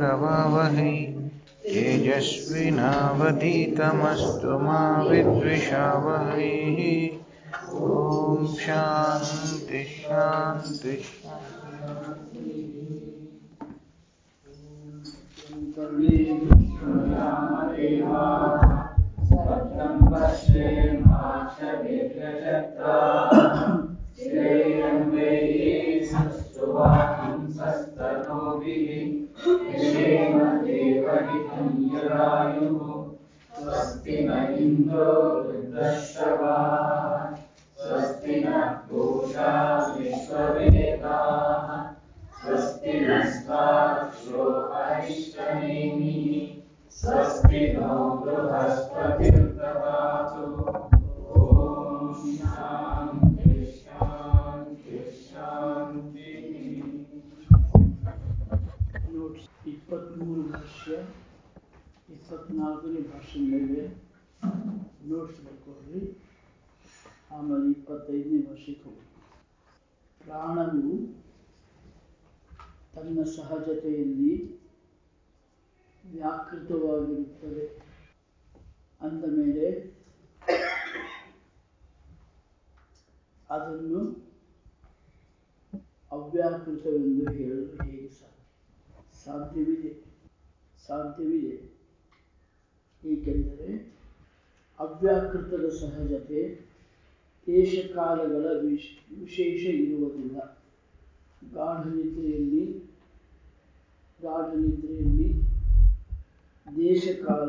करवावहै तेजस्विनावधीतमस्तु मा विद्विषावहैः ॐ शान्ति शान्ति स्वस्ति न इन्द्रो वृद्धश्रवाः स्वस्ति न पूषा विश्ववेदाः स्वस्ति नस्ताक्षो अरिष्टनेमिः स्वस्ति नो बृहस्पतिर्ददातु ॐ शान्ति शान्ति शान्तिः ನೋಟ್ಸ್ ಇಪ್ಪತ್ತ್ಮೂರು ಭಾಷ್ಯ ಇಪ್ಪತ್ನಾಲ್ಕನೇ ಭಾಷೆಗಳಿವೆ ನೋಟ್ಸ್ ಬರ್ಕೊಡ್ರಿ ಆಮೇಲೆ ಇಪ್ಪತ್ತೈದನೇ ವರ್ಷಕ್ಕೆ ಹೋಗಿ ಪ್ರಾಣವು ತನ್ನ ಸಹಜತೆಯಲ್ಲಿ ವ್ಯಾಕೃತವಾಗಿರುತ್ತದೆ ಅಂದ ಮೇಲೆ ಅದನ್ನು ಅವ್ಯಾಕೃತವೆಂದು ಹೇಳಲು ಹೇಗೆ ಸಾಧ್ಯ ಸಾಧ್ಯವಿದೆ ಸಾಧ್ಯವಿದೆ ಏಕೆಂದರೆ ಅವ್ಯಾಕೃತದ ಸಹಜತೆ ದೇಶಕಾಲಗಳ ವಿಶ್ ವಿಶೇಷ ಇರುವುದಿಲ್ಲ ಗಾಢ ನಿದ್ರೆಯಲ್ಲಿ ಗಾಢ ನಿದ್ರೆಯಲ್ಲಿ ದೇಶಕಾಲ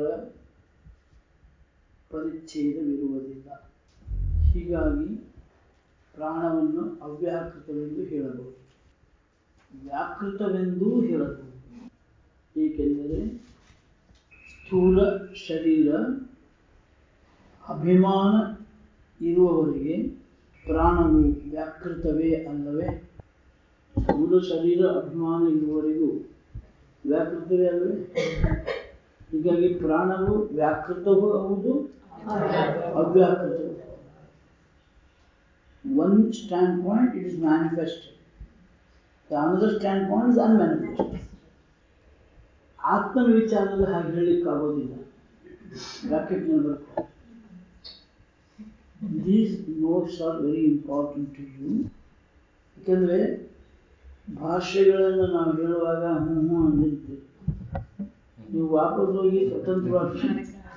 ಪರಿಚ್ಛೇದವಿರುವುದಿಲ್ಲ ಹೀಗಾಗಿ ಪ್ರಾಣವನ್ನು ಅವ್ಯಾಕೃತವೆಂದು ಹೇಳಬಹುದು ವ್ಯಾಕೃತವೆಂದೂ ಹೇಳಬಹುದು ಏಕೆಂದರೆ ಸ್ಥೂಲ ಶರೀರ ಅಭಿಮಾನ ಇರುವವರೆಗೆ ಪ್ರಾಣವು ವ್ಯಾಕೃತವೇ ಅಲ್ಲವೇ ಸ್ಥೂಲ ಶರೀರ ಅಭಿಮಾನ ಇರುವವರೆಗೂ ವ್ಯಾಕೃತವೇ ಅಲ್ಲವೇ ಹೀಗಾಗಿ ಪ್ರಾಣವು ವ್ಯಾಕೃತವೂ ಹೌದು ಅವ್ಯಾಕೃತವೂ one standpoint it ಮ್ಯಾನಿಫೆಸ್ಟೆಡ್ The another standpoint is unmanifested. ಆತ್ಮನ ವಿಚಾರದಲ್ಲಿ ಹಾಗೆ ಹೇಳಲಿಕ್ಕೆ ಆಗೋದಿಲ್ಲ bracket number these notes are very important to you ಯಾಕಂದರೆ ಭಾಷೆಗಳನ್ನು ನಾವು ಹೇಳುವಾಗ ಹ್ಞೂ ಹ್ಞೂ ಅಂದಿರ್ತೀವಿ ನೀವು ವಾಪಸ್ ಹೋಗಿ ಸ್ವತಂತ್ರವಾಗಿ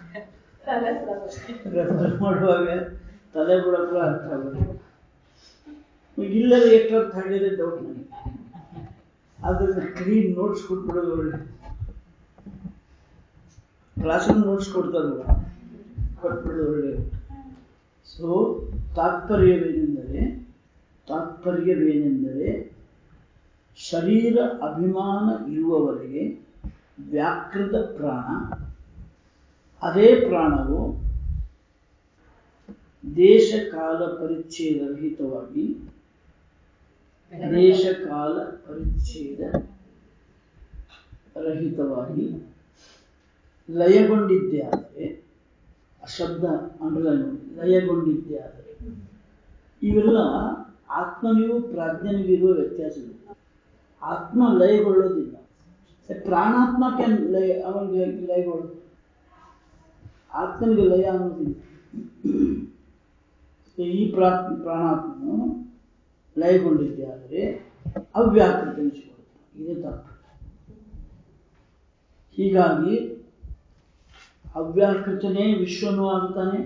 ರೆಫರ್ ಮಾಡುವಾಗ ತಲೆ ಬಿಡೋಕೆ ಅರ್ಥ ಆಗೋದಿಲ್ಲ ಇಲ್ಲದೆ ಎಷ್ಟು ಅರ್ಥ ಆಗಿದೆ ಡೌಟ್ ನನಗೆ ಅದನ್ನು ಕ್ಲೀನ್ ನೋಟ್ಸ್ ಕೊಟ್ಬಿಡೋದು ಒಳ್ಳೆ ಕ್ಲಾಸಲ್ಲಿ ನೋಟ್ಸ್ ಕೊಡ್ತಾರಲ್ಲ ಕೊಟ್ಬಿಡೋದು ಒಳ್ಳೆ ಸೊ ತಾತ್ಪರ್ಯವೇನೆಂದರೆ ತಾತ್ಪರ್ಯವೇನೆಂದರೆ ಶರೀರ ಅಭಿಮಾನ ಇರುವವರೆಗೆ ವ್ಯಾಕೃತ ಪ್ರಾಣ ಅದೇ ಪ್ರಾಣವು ದೇಶ ಕಾಲ ಪರಿಚ್ಛೇದ ರಹಿತವಾಗಿ ದೇಶ ಕಾಲ ಪರಿಚ್ಛೇದ ರಹಿತವಾಗಿ ಲಯಗೊಂಡಿದ್ದೇ ಆದರೆ ಆ ಶಬ್ದ ಅಂಡರ್ಲೈನ್ ಮಾಡಿ ಲಯಗೊಂಡಿದ್ದೇ ಆದರೆ ಇವೆಲ್ಲ ಆತ್ಮನಿಗೂ ಪ್ರಾಜ್ಞನಿಗೂ ಇರುವ ವ್ಯತ್ಯಾಸವಿದೆ ಆತ್ಮ ಲಯಗೊಳ್ಳೋದಿಲ್ಲ ಪ್ರಾಣಾತ್ಮಕ್ಕೆ ಲಯ ಅವನಿಗೆ ಲಯಗೊಳ್ಳೋದು ಆತ್ಮನಿಗೆ ಲಯ ಅನ್ನೋದಿಲ್ಲ ಈ ಪ್ರಾ ಪ್ರಾಣಾತ್ಮನು ಲಯಗೊಂಡಿದ್ದೆ ಆದರೆ ಅವ್ಯಾಕೃತ ಎನಿಸಿಕೊಳ್ಳುತ್ತೆ ಇದೇ ತಪ್ಪು ಹೀಗಾಗಿ ಅವ್ಯಾಕೃತನೇ ವಿಶ್ವನೂ ಆಗ್ತಾನೆ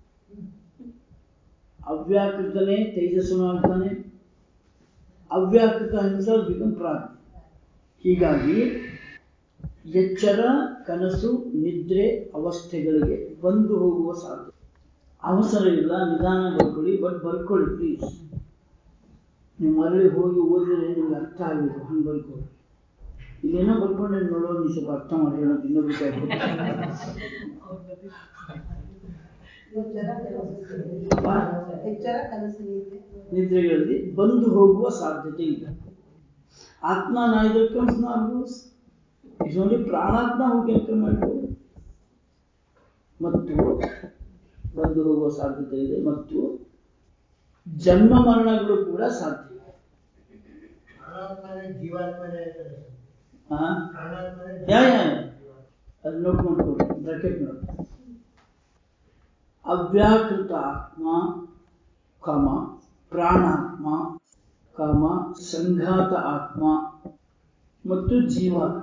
ಅವ್ಯಾಕೃತನೇ ತೇಜಸ್ಸನು ಆಗ್ತಾನೆ ಅವ್ಯಾಕೃತ ಹಿಮ್ಸಲ್ ಬಿಕಮ್ ಪ್ರಾಜ್ಞೆ ಹೀಗಾಗಿ ಎಚ್ಚರ ಕನಸು ನಿದ್ರೆ ಅವಸ್ಥೆಗಳಿಗೆ ಬಂದು ಹೋಗುವ ಸಾಧ್ಯ ಅವಸರ ಇಲ್ಲ ನಿಧಾನ ಬರ್ಕೊಳ್ಳಿ ಬಟ್ ಬರ್ಕೊಳ್ಳಿ ಪ್ಲೀಸ್ ನೀವು ಮರಳಿ ಹೋಗಿ ಓದಿದ್ರೆ ನಿಮ್ಗೆ ಅರ್ಥ ಆಗಬೇಕು ಹಂಗೆ ಬರ್ಕೊಳ್ಳಿ ಇಲ್ಲೇನೋ ಬರ್ಕೊಂಡೆ ನೋಡೋ ನೀವು ಸ್ವಲ್ಪ ಅರ್ಥ ಮಾಡಿ ಹೇಳೋದು ಇನ್ನೊಬ್ಬರಿಗೆ ಎಚ್ಚರ ಕನಸು ನಿದ್ರೆ ನಿದ್ರೆಗಳಲ್ಲಿ ಬಂದು ಹೋಗುವ ಸಾಧ್ಯತೆ ಇದೆ ಆತ್ಮ neither comes nor goes it's only ಪ್ರಾಣಾತ್ಮ who can come and go ಮತ್ತು ಬಂದು ಹೋಗುವ ಸಾಧ್ಯತೆ ಇದೆ ಮತ್ತು ಜನ್ಮ ಮರಣಗಳು ಕೂಡ ಸಾಧ್ಯ ಇದೆ ಪರಮಾತ್ಮನೇ ಜೀವಾತ್ಮನೇ ಇರ್ತಾರೆ ಹಾ ಯಾ ಯಾ ಅಲ್ಲಿ ನೋಟ್ ಮಾಡ್ಕೊಳ್ಳಿ ಬ್ರಾಕೆಟ್ ನೋಡಿ ಅವ್ಯಾಕೃತ ಆತ್ಮ ಕಾಮ ಪ್ರಾಣಾತ್ಮ ಕಾಮ ಸಂಘಾತ ಆತ್ಮ ಮತ್ತು ಜೀವಾತ್ಮ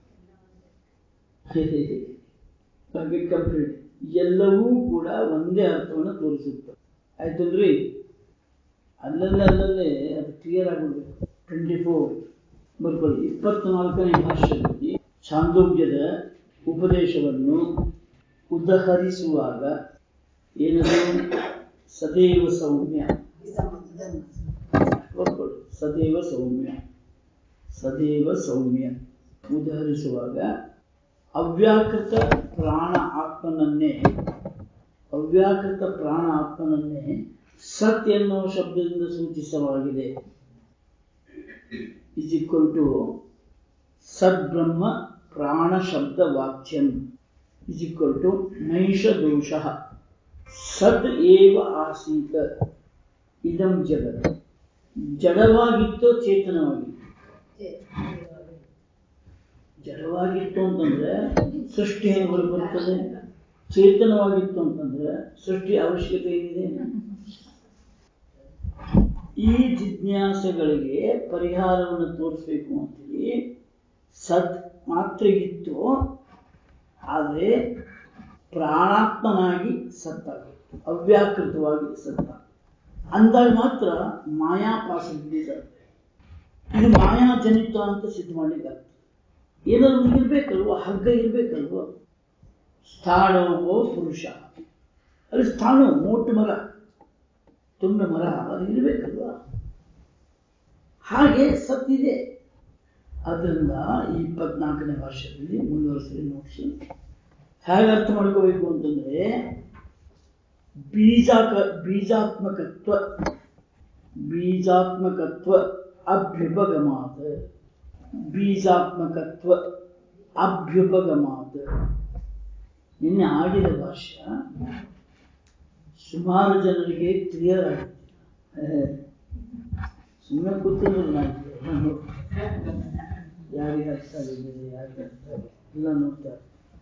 ಬ್ರಾಕೆಟ್ ಕಂಪ್ಲೀಟ್ ಎಲ್ಲವೂ ಕೂಡ ಒಂದೇ ಅರ್ಥವನ್ನು ತೋರಿಸುತ್ತೆ ಆಯ್ತಲ್ರಿ ಅಲ್ಲಲ್ಲೇ ಅಲ್ಲಲ್ಲೇ ಅದು ಕ್ಲಿಯರ್ ಆಗಿಬಿಡ್ಬೇಕು ಟ್ವೆಂಟಿ ಫೋರ್ ಬರ್ಕೊಳ್ಳಿ ಇಪ್ಪತ್ನಾಲ್ಕನೇ ಭಾಷೆಯಲ್ಲಿ ಛಾಂದೋಗ್ಯದ ಉಪದೇಶವನ್ನು ಉದಹರಿಸುವಾಗ ಏನದು ಸದೈವ ಸೌಮ್ಯ ಬರ್ಕೊಳ್ಳಿ ಸದೈವ ಸೌಮ್ಯ ಸದೈವ ಸೌಮ್ಯ ಉದಹರಿಸುವಾಗ ಅವ್ಯಾಕೃತ ಪ್ರಾಣ ಆತ್ಮನನ್ನೇ ಅವ್ಯಾಕೃತ ಪ್ರಾಣ ಆತ್ಮನನ್ನೇ ಸತ್ ಎನ್ನುವ ಶಬ್ದದಿಂದ ಸೂಚಿಸಲಾಗಿದೆ ಇಸ್ ಈಕ್ವಲ್ ಟು ಸದ್ಬ್ರಹ್ಮ ಪ್ರಾಣ ಶಬ್ದ ವಾಚ್ಯಂ ಇಸ್ ಈಕ್ವಲ್ ಟು ನೈಷ ದೋಷ ಸದ್ ಏವ ಆಸೀತ ಇದಂ ಜಗತ್ ಜಡವಾಗಿತ್ತೋ ಚೇತನವಾಗಿತ್ತು ಜಡವಾಗಿತ್ತು ಅಂತಂದ್ರೆ ಸೃಷ್ಟಿ ಹೆಂಗ್ ಹೊರಗೆ ಬರ್ತದೆ ಚೇತನವಾಗಿತ್ತು ಅಂತಂದ್ರೆ ಸೃಷ್ಟಿ ಅವಶ್ಯಕತೆ ಏನಿದೆ ಈ ಜಿಜ್ಞಾಸೆಗಳಿಗೆ ಪರಿಹಾರವನ್ನು ತೋರಿಸ್ಬೇಕು ಅಂತೇಳಿ ಸತ್ ಮಾತ್ರ ಇತ್ತು ಆದರೆ ಪ್ರಾಣಾತ್ಮನಾಗಿ ಸತ್ತಾಗಿತ್ತು ಅವ್ಯಾಕೃತವಾಗಿ ಸತ್ತ ಅಂದಾಗ ಮಾತ್ರ ಮಾಯಾ ಪಾಸಿಬಿಲಿಟೀಸ್ ಆಗ್ತದೆ ಇದು ಮಾಯಾಜನಿತ ಅಂತ ಸಿದ್ಧ ಮಾಡ್ಲಿಕ್ಕಾಗ್ತದೆ ಏನಾದ್ರು ಇರ್ಬೇಕಲ್ವ ಹಗ್ಗ ಇರ್ಬೇಕಲ್ವ ಸ್ಥಾಣೋ ಪುರುಷ ಅಲ್ಲಿ ಸ್ಥಾಣು ಮೋಟು ಮರ ತುಂಡ ಮರ ಅದು ಇರಬೇಕಲ್ವಾ ಹಾಗೆ ಸತ್ತಿದೆ ಅದರಿಂದ ಈ ಇಪ್ಪತ್ನಾಲ್ಕನೇ ವರ್ಷದಲ್ಲಿ ಮುಂದುವರಿಸಿ ನೋಟ್ಸ್ ಹೇಗೆ ಅರ್ಥ ಮಾಡ್ಕೋಬೇಕು ಅಂತಂದ್ರೆ ಬೀಜಾಕ ಬೀಜಾತ್ಮಕತ್ವ ಬೀಜಾತ್ಮಕತ್ವ ಅಭ್ಯುಪಗಮಾತ್ ಬೀಜಾತ್ಮಕತ್ವ ಅಭ್ಯುಪಗಮಾತ್ ನಿನ್ನೆ ಆಡಿದ ಭಾಷ್ಯ ಸುಮಾರು ಜನರಿಗೆ ಕ್ಲಿಯರ್ ಆಗಿದೆ ಸುಮ್ಮನೆ ಕೂತಿದ್ರು ನಾನು ಯಾರಿಗೆ ಅರ್ಥ ಆಗಿದೆ ಯಾರಿಗೆ ಅರ್ಥ ಆಗಿದೆ ಎಲ್ಲ ನೋಡ್ತಾರೆ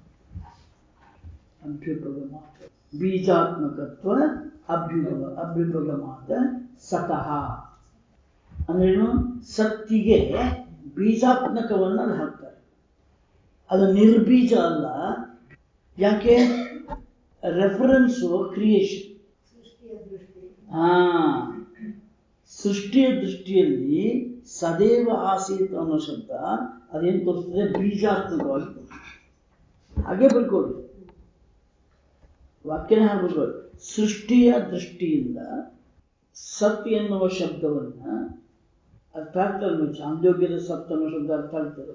ಅಭ್ಯುಪಗಮ ಬೀಜಾತ್ಮಕತ್ವ ಅಭ್ಯುಪಗ ಅಭ್ಯುಪಗಮಾತ ಸತಃ ಅಂದ್ರೇನು ಸತ್ತಿಗೆ ಬೀಜಾತ್ಮಕವನ್ನ ಅಲ್ಲಿ ಹಾಕ್ತಾರೆ ಅದು ನಿರ್ಬೀಜ ಅಲ್ಲ ಯಾಕೆ ರೆಫರೆನ್ಸು ಕ್ರಿಯೇಷನ್ ಹಾ ಸೃಷ್ಟಿಯ ದೃಷ್ಟಿಯಲ್ಲಿ ಸದೇವ ಆಸೀತ್ ಅನ್ನೋ ಶಬ್ದ ಅದೇನು ತೋರಿಸ್ತದೆ ಬೀಜಾತ್ಮಕವಾಗಿ ತೋರಿಸ್ತದೆ. ಹಾಗೆ ಬರ್ಕೊಳ್ಳಿ ವಾಕ್ಯನ ಹಾಗೆ ಬರ್ಕೊಳ್ಳಿ ಸೃಷ್ಟಿಯ ದೃಷ್ಟಿಯಿಂದ ಸತ್ ಎನ್ನುವ ಶಬ್ದವನ್ನ ಅರ್ಥ ಆಗ್ತದೆ ನೀವು ಚಾಂದೋಗ್ಯದ ಸತ್ ಅನ್ನೋ ಶಬ್ದ ಅರ್ಥ ಆಗ್ತದೆ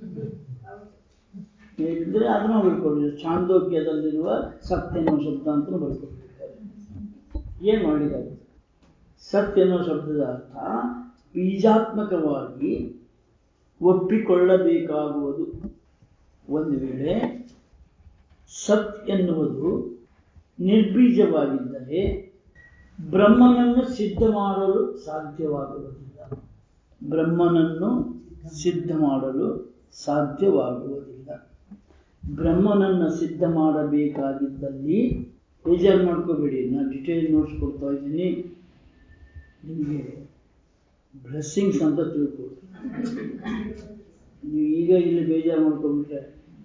ಇದ್ರೆ ಅದನ್ನ ಬರ್ಕೊಳ್ಳಿ ಚಾಂದೋಗ್ಯದಲ್ಲಿರುವ ಸತ್ ಎನ್ನುವ ಶಬ್ದ ಅಂತ ಬರ್ಕೊಳ್ಬೇಕಾದ್ರೆ ಏನ್ ಮಾಡಿದ್ದಾರೆ ಸತ್ ಎನ್ನುವ ಶಬ್ದದ ಅರ್ಥ ಬೀಜಾತ್ಮಕವಾಗಿ ಒಪ್ಪಿಕೊಳ್ಳಬೇಕಾಗುವುದು ಒಂದು ವೇಳೆ ಸತ್ ಎನ್ನುವುದು ನಿರ್ಬೀಜವಾಗಿದ್ದರೆ ಬ್ರಹ್ಮನನ್ನು ಸಿದ್ಧ ಮಾಡಲು ಸಾಧ್ಯವಾಗುವುದಿಲ್ಲ ಬ್ರಹ್ಮನನ್ನು ಸಿದ್ಧ ಮಾಡಲು ಸಾಧ್ಯವಾಗುವುದಿಲ್ಲ ಬ್ರಹ್ಮನನ್ನು ಸಿದ್ಧ ಮಾಡಬೇಕಾಗಿದ್ದಲ್ಲಿ ಬೇಜಾರು ಮಾಡ್ಕೋಬೇಡಿ ನಾನು ಡಿಟೇಲ್ ನೋಟ್ಸ್ ಕೊಡ್ತಾ ಇದ್ದೀನಿ ನಿಮಗೆ ಬ್ಲೆಸ್ಸಿಂಗ್ಸ್ ಅಂತ ತಿಳ್ಕೊಳ್ರಿ ನೀವು ಈಗ ಇಲ್ಲಿ ಬೇಜಾರು ಮಾಡ್ಕೊಂಡ್ಬಿಟ್ರೆ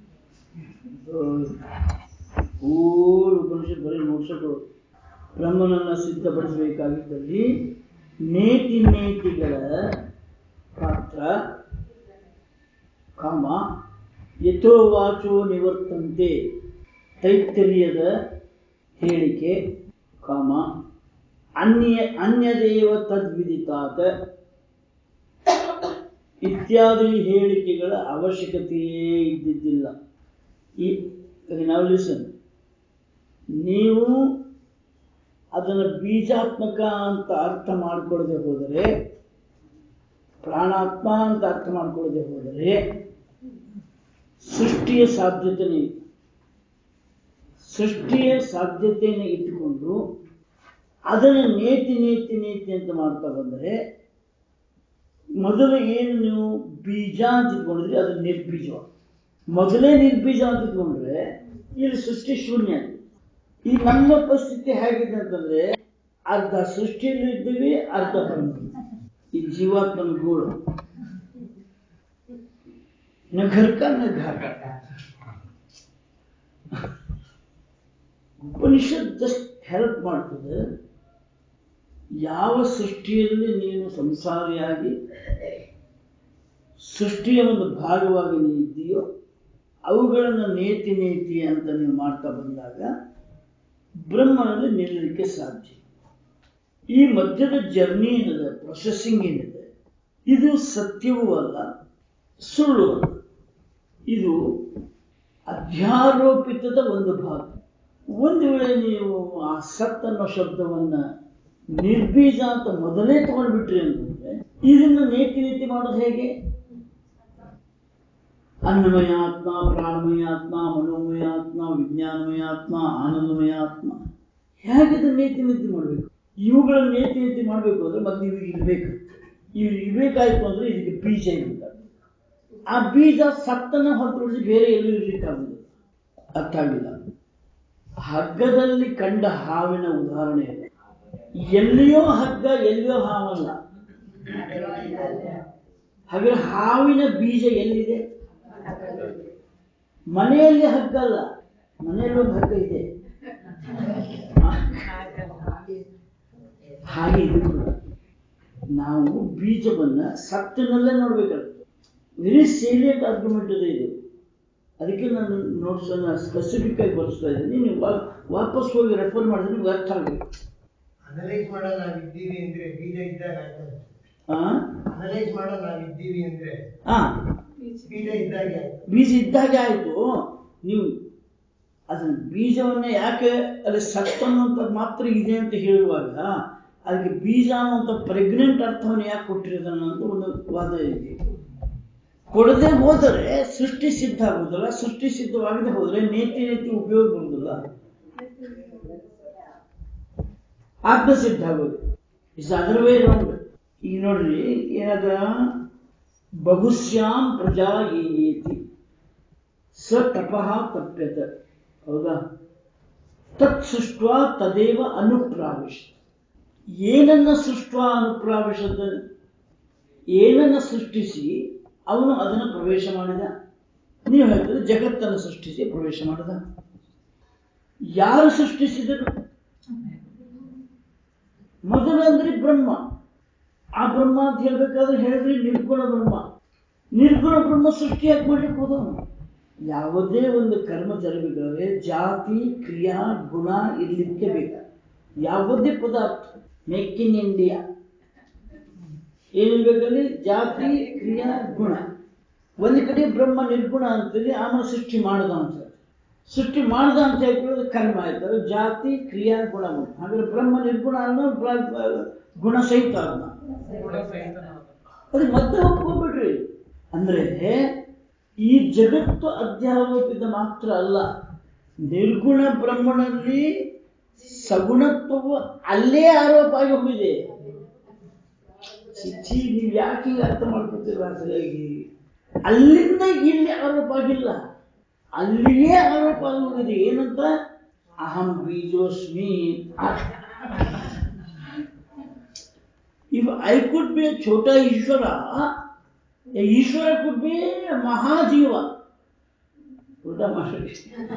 ಪೂರ್ ಉಪನಿಷತ್ ಬರೀ ನೋಡ್ಸೋದು ಬ್ರಹ್ಮನನ್ನು ಸಿದ್ಧಪಡಿಸಬೇಕಾಗಿದ್ದಲ್ಲಿ ನೇತಿ ನೇತಿಗಳ ಪಾತ್ರ ಕಾಮ ಯಥೋವಾಚೋ ನಿವರ್ತಂತೆ ತೈತ್ತರ್ಯದ ಹೇಳಿಕೆ ಕಾಮ ಅನ್ಯ ಅನ್ಯದೇವ ತದ್ವಿದಿತಾತ ಇತ್ಯಾದಿ ಹೇಳಿಕೆಗಳ ಅವಶ್ಯಕತೆಯೇ ಇದ್ದಿದ್ದಿಲ್ಲ ಈ ನಾವು ಲಿಸನ್ ನೀವು ಅದನ್ನು ಬೀಜಾತ್ಮಕ ಅಂತ ಅರ್ಥ ಮಾಡಿಕೊಳ್ಳದೆ ಹೋದರೆ ಪ್ರಾಣಾತ್ಮ ಅಂತ ಅರ್ಥ ಮಾಡಿಕೊಳ್ಳದೆ ಹೋದರೆ ಸೃಷ್ಟಿಯ ಸಾಧ್ಯತೆನೇ ಇದೆ. ಸೃಷ್ಟಿಯ ಸಾಧ್ಯತೆಯನ್ನು ಇಟ್ಟುಕೊಂಡು ಅದನ್ನು ನೇತಿ ನೇತಿ ನೇತಿ ಅಂತ ಮಾಡ್ತಾ ಬಂದರೆ ಮೊದಲು ಏನು ನೀವು ಬೀಜ ಅಂತ ಇಟ್ಕೊಂಡಿದ್ರಿ ಅದು ನಿರ್ಬೀಜ ಮೊದಲೇ ನಿರ್ಬೀಜ ಅಂತ ಇಟ್ಕೊಂಡ್ರೆ ಇಲ್ಲಿ ಸೃಷ್ಟಿ ಶೂನ್ಯ ಈ ನಮ್ಮ ಪರಿಸ್ಥಿತಿ ಹೇಗಿದೆ ಅಂತಂದ್ರೆ ಅರ್ಧ ಸೃಷ್ಟಿಯಲ್ಲಿ ಇದ್ದೀವಿ ಅರ್ಧ ಬ್ರಹ್ಮ ಈ ಜೀವಾತ್ಮನ ಗೂಡು ನ ಘರ್ ಕಾ ನ ಘಾಟ ಉಪನಿಷತ್ ಜಸ್ಟ್ ಹೆಲ್ಪ್ ಮಾಡ್ತದೆ ಯಾವ ಸೃಷ್ಟಿಯಲ್ಲಿ ನೀನು ಸಂಸಾರಿಯಾಗಿ ಸೃಷ್ಟಿಯ ಒಂದು ಭಾಗವಾಗಿ ನೀ ಇದ್ದೀಯೋ ಅವುಗಳನ್ನು ನೇತಿ ನೇತಿ ಅಂತ ನೀವು ಮಾಡ್ತಾ ಬಂದಾಗ ಬ್ರಹ್ಮನಲ್ಲಿ ನಿಲ್ಲಲಿಕ್ಕೆ ಸಾಧ್ಯ ಈ ಮಧ್ಯದ ಜರ್ನಿ ಏನಿದೆ ಪ್ರೊಸೆಸಿಂಗ್ ಏನಿದೆ ಇದು ಸತ್ಯವೂ ಅಲ್ಲ ಸುಳ್ಳು ಅಲ್ಲ ಇದು ಅಧ್ಯಾರೋಪಿತದ ಒಂದು ಭಾಗ ಒಂದು ವೇಳೆ ನೀವು ಆ ಸತ್ ಅನ್ನೋ ಶಬ್ದವನ್ನ ನಿರ್ಬೀಜ ಅಂತ ಮೊದಲೇ ತಗೊಂಡ್ಬಿಟ್ರಿ ಅಂತಂದ್ರೆ ಇದನ್ನ ನೇತಿ ನೀತಿ ಮಾಡೋದು ಹೇಗೆ ಅನ್ನಮಯ ಆತ್ಮ ಪ್ರಾಣಮಯ ಆತ್ಮ ಮನೋಮಯ ಆತ್ಮ ವಿಜ್ಞಾನಮಯ ಆತ್ಮ ಆನಂದಮಯ ಆತ್ಮ ಹೇಗೆ ಇದನ್ನ ನೇತಿ ನೀತಿ ಮಾಡಬೇಕು ಇವುಗಳನ್ನ ನೇತಿ ನೀತಿ ಮಾಡಬೇಕು ಅಂದ್ರೆ ಮತ್ತೆ ಇವು ಇರ್ಬೇಕು ಇವು ಇರ್ಬೇಕಾಯ್ತು ಅಂದ್ರೆ ಇದಕ್ಕೆ ಬೀಜ ಇರಬೇಕಾಗುತ್ತೆ ಆ ಬೀಜ ಸತ್ತನ್ನ ಹೊರತುಪಡಿಸಿ ಬೇರೆ ಎಲ್ಲೂ ಇರ್ಲಿಕ್ಕಾಗುದಿಲ್ಲ ಅರ್ಥ ಆಗಿಲ್ಲ ಹಗ್ಗದಲ್ಲಿ ಕಂಡ ಹಾವಿನ ಉದಾಹರಣೆ ಇದೆ. ಎಲ್ಲಿಯೋ ಹಗ್ಗ ಎಲ್ಲಿಯೋ ಹಾವಲ್ಲ ಹಾಗೆ ಹಾವಿನ ಬೀಜ ಎಲ್ಲಿದೆ ಮನೆಯಲ್ಲಿ ಹಗ್ಗ ಅಲ್ಲ ಮನೆಯಲ್ಲಿ ಒಂದು ಹಗ್ಗ ಇದೆ ಹಾಗೆ ಇದು ಕೂಡ ನಾವು ಬೀಜವನ್ನ ಸತ್ತಿನಲ್ಲೇ ನೋಡ್ಬೇಕಾಗುತ್ತೆ ವೆರಿ ಸೇಲಿಯಂಟ್ ಆರ್ಗ್ಯುಮೆಂಟ್ ಇದೆ ಇದು ಅದಕ್ಕೆ ನಾನು ನೋಟ್ಸ್ ಅನ್ನ ಸ್ಪೆಸಿಫಿಕ್ ಆಗಿ ಬರ್ಸ್ತಾ ಇದ್ದೀನಿ ನೀವು ವಾ- ವಾಪಸ್ ಹೋಗಿ ರೆಫರ್ ಮಾಡಿದ್ರೆ ನಿಮ್ಗೆ ಅರ್ಥ ಆಗಬೇಕು ಅನಲೈಸ್ ಮಾಡೋ ನಾವಿದ್ದೀವಿ ಅಂದ್ರೆ ಬೀಜ ಇದ್ದಾಗ ಆಯ್ತದೆ ಆ ಅನಲೈಸ್ ಮಾಡೋ ನಾವಿದ್ದೀವಿ ಅಂದ್ರೆ ಆ, ಬೀಜ ಇದ್ದಾಗೆ ಆಯ್ತು ಬೀಜ ಇದ್ದಾಗೆ ಆಯ್ತು ನೀವು ಅದನ್ನ ಬೀಜವನ್ನ ಯಾಕೆ ಅಲ್ಲಿ ಸತ್ತು ಅನ್ನುವಂಥದ್ದು ಮಾತ್ರ ಇದೆ ಅಂತ ಹೇಳುವಾಗ ಅದಕ್ಕೆ ಬೀಜ ಅನ್ನುವಂಥ ಪ್ರೆಗ್ನೆಂಟ್ ಅರ್ಥವನ್ನು ಯಾಕೆ ಕೊಟ್ಟಿರೋದನ್ನ ಅಂತ ಒಂದು ವಾದ ಇದೆ ಕೊಡದೆ ಹೋದರೆ ಸೃಷ್ಟಿ ಸಿದ್ಧ ಆಗುದಿಲ್ಲ ಸೃಷ್ಟಿ ಸಿದ್ಧವಾಗದೆ ಹೋದರೆ ನೇತಿ ನೇತಿ ಉಪಯೋಗ ಬರುವುದಿಲ್ಲ ಆತ್ಮ ಸಿದ್ಧ ಆಗೋದು ಇಸ್ ಅದರ್ ವೇ ರೌಂಡ್ ಈಗ ನೋಡ್ರಿ ಏನದ ಬಹುಶ್ಯಾಂ ಪ್ರಜಾ ಏತಿ ಸ ತಪಃ ತಪ್ಯತ ಹೌದಾ ತತ್ ಸೃಷ್ಟ ತದೇವ ಅನುಪ್ರಾವಿಶ ಏನನ್ನ ಸೃಷ್ಟ ಅನುಪ್ರಾವಿಶದ ಏನನ್ನ ಸೃಷ್ಟಿಸಿ ಅವನು ಅದನ್ನು ಪ್ರವೇಶ ಮಾಡಿದ ನೀವು ಹೇಳ್ತಾರೆ ಜಗತ್ತನ್ನು ಸೃಷ್ಟಿಸಿ ಪ್ರವೇಶ ಮಾಡಿದ ಯಾರು ಸೃಷ್ಟಿಸಿದರು ಮೊದಲು ಅಂದ್ರೆ ಬ್ರಹ್ಮ ಆ ಬ್ರಹ್ಮ ಅಂತ ಹೇಳ್ಬೇಕಾದ್ರೆ ಹೇಳಿದ್ರಿ ನಿರ್ಗುಣ ಬ್ರಹ್ಮ ನಿರ್ಗುಣ ಬ್ರಹ್ಮ ಸೃಷ್ಟಿ ಯಾಕೆ ಮಾಡ್ಲಿಕ್ಕೆ ಹೋದವನು ಯಾವುದೇ ಒಂದು ಕರ್ಮ ಜರಬೇಕಾದ್ರೆ ಜಾತಿ ಕ್ರಿಯಾ ಗುಣ ಇರ್ಲಿಕ್ಕೆ ಬೇಕ ಯಾವುದೇ ಪದಾರ್ಥ ಮೇಕ್ ಇನ್ ಇಂಡಿಯಾ ಏನಿರ್ಬೇಕಲ್ಲಿ ಜಾತಿ ಕ್ರಿಯಾ ಗುಣ ಒಂದು ಕಡೆ ಬ್ರಹ್ಮ ನಿರ್ಗುಣ ಅಂತೇಳಿ ಆಮೇಲೆ ಸೃಷ್ಟಿ ಮಾಡ್ದ ಅಂತ ಹೇಳಿ. ಸೃಷ್ಟಿ ಮಾಡ್ದ ಅಂತ ಹೇಳ್ಕೊಳ್ಳೋದು ಕರ್ಮ ಆಯ್ತಾರೆ ಜಾತಿ ಕ್ರಿಯಾ ಗುಣ ಗುಣ ಹಾಗಾದ್ರೆ ಬ್ರಹ್ಮ ನಿರ್ಗುಣ ಅನ್ನೋ ಪ್ರ- ಗುಣ ಸಹಿತ ಅನ್ನ ಅದು ಮತ್ತೆ ಒಪ್ಕೊಂಡ್ಬಿಡ್ರಿ ಅಂದ್ರೆ ಈ ಜಗತ್ತು ಅಧ್ಯಾರೋಪಿತ ಮಾತ್ರ ಅಲ್ಲ ನಿರ್ಗುಣ ಬ್ರಹ್ಮನಲ್ಲಿ ಸಗುಣತ್ವವು ಅಲ್ಲೇ ಆರೋಪ ಆಗಿ ಹೋಗಿದೆ ಚಿಚ್ಚಿ ನೀವು ಯಾಕೆ ಹೀಗೆ ಅರ್ಥ ಮಾಡ್ಕೊತೀರ ಸರಿಯಾಗಿ ಅಲ್ಲಿಂದ ಇಲ್ಲಿ ಆರೋಪ ಆಗಿಲ್ಲ ಅಲ್ಲಿಯೇ ಆರೋಪ ಆಗಿ ಹೋಗಿದೆ ಏನಂತ ಅಹಂ ಬೀಜೋಸ್ಮಿ If I could be a Chota Ishvara, a Ishvara could be a Mahajiva. ಉಲ್ಟಾ ಮಾಡಿ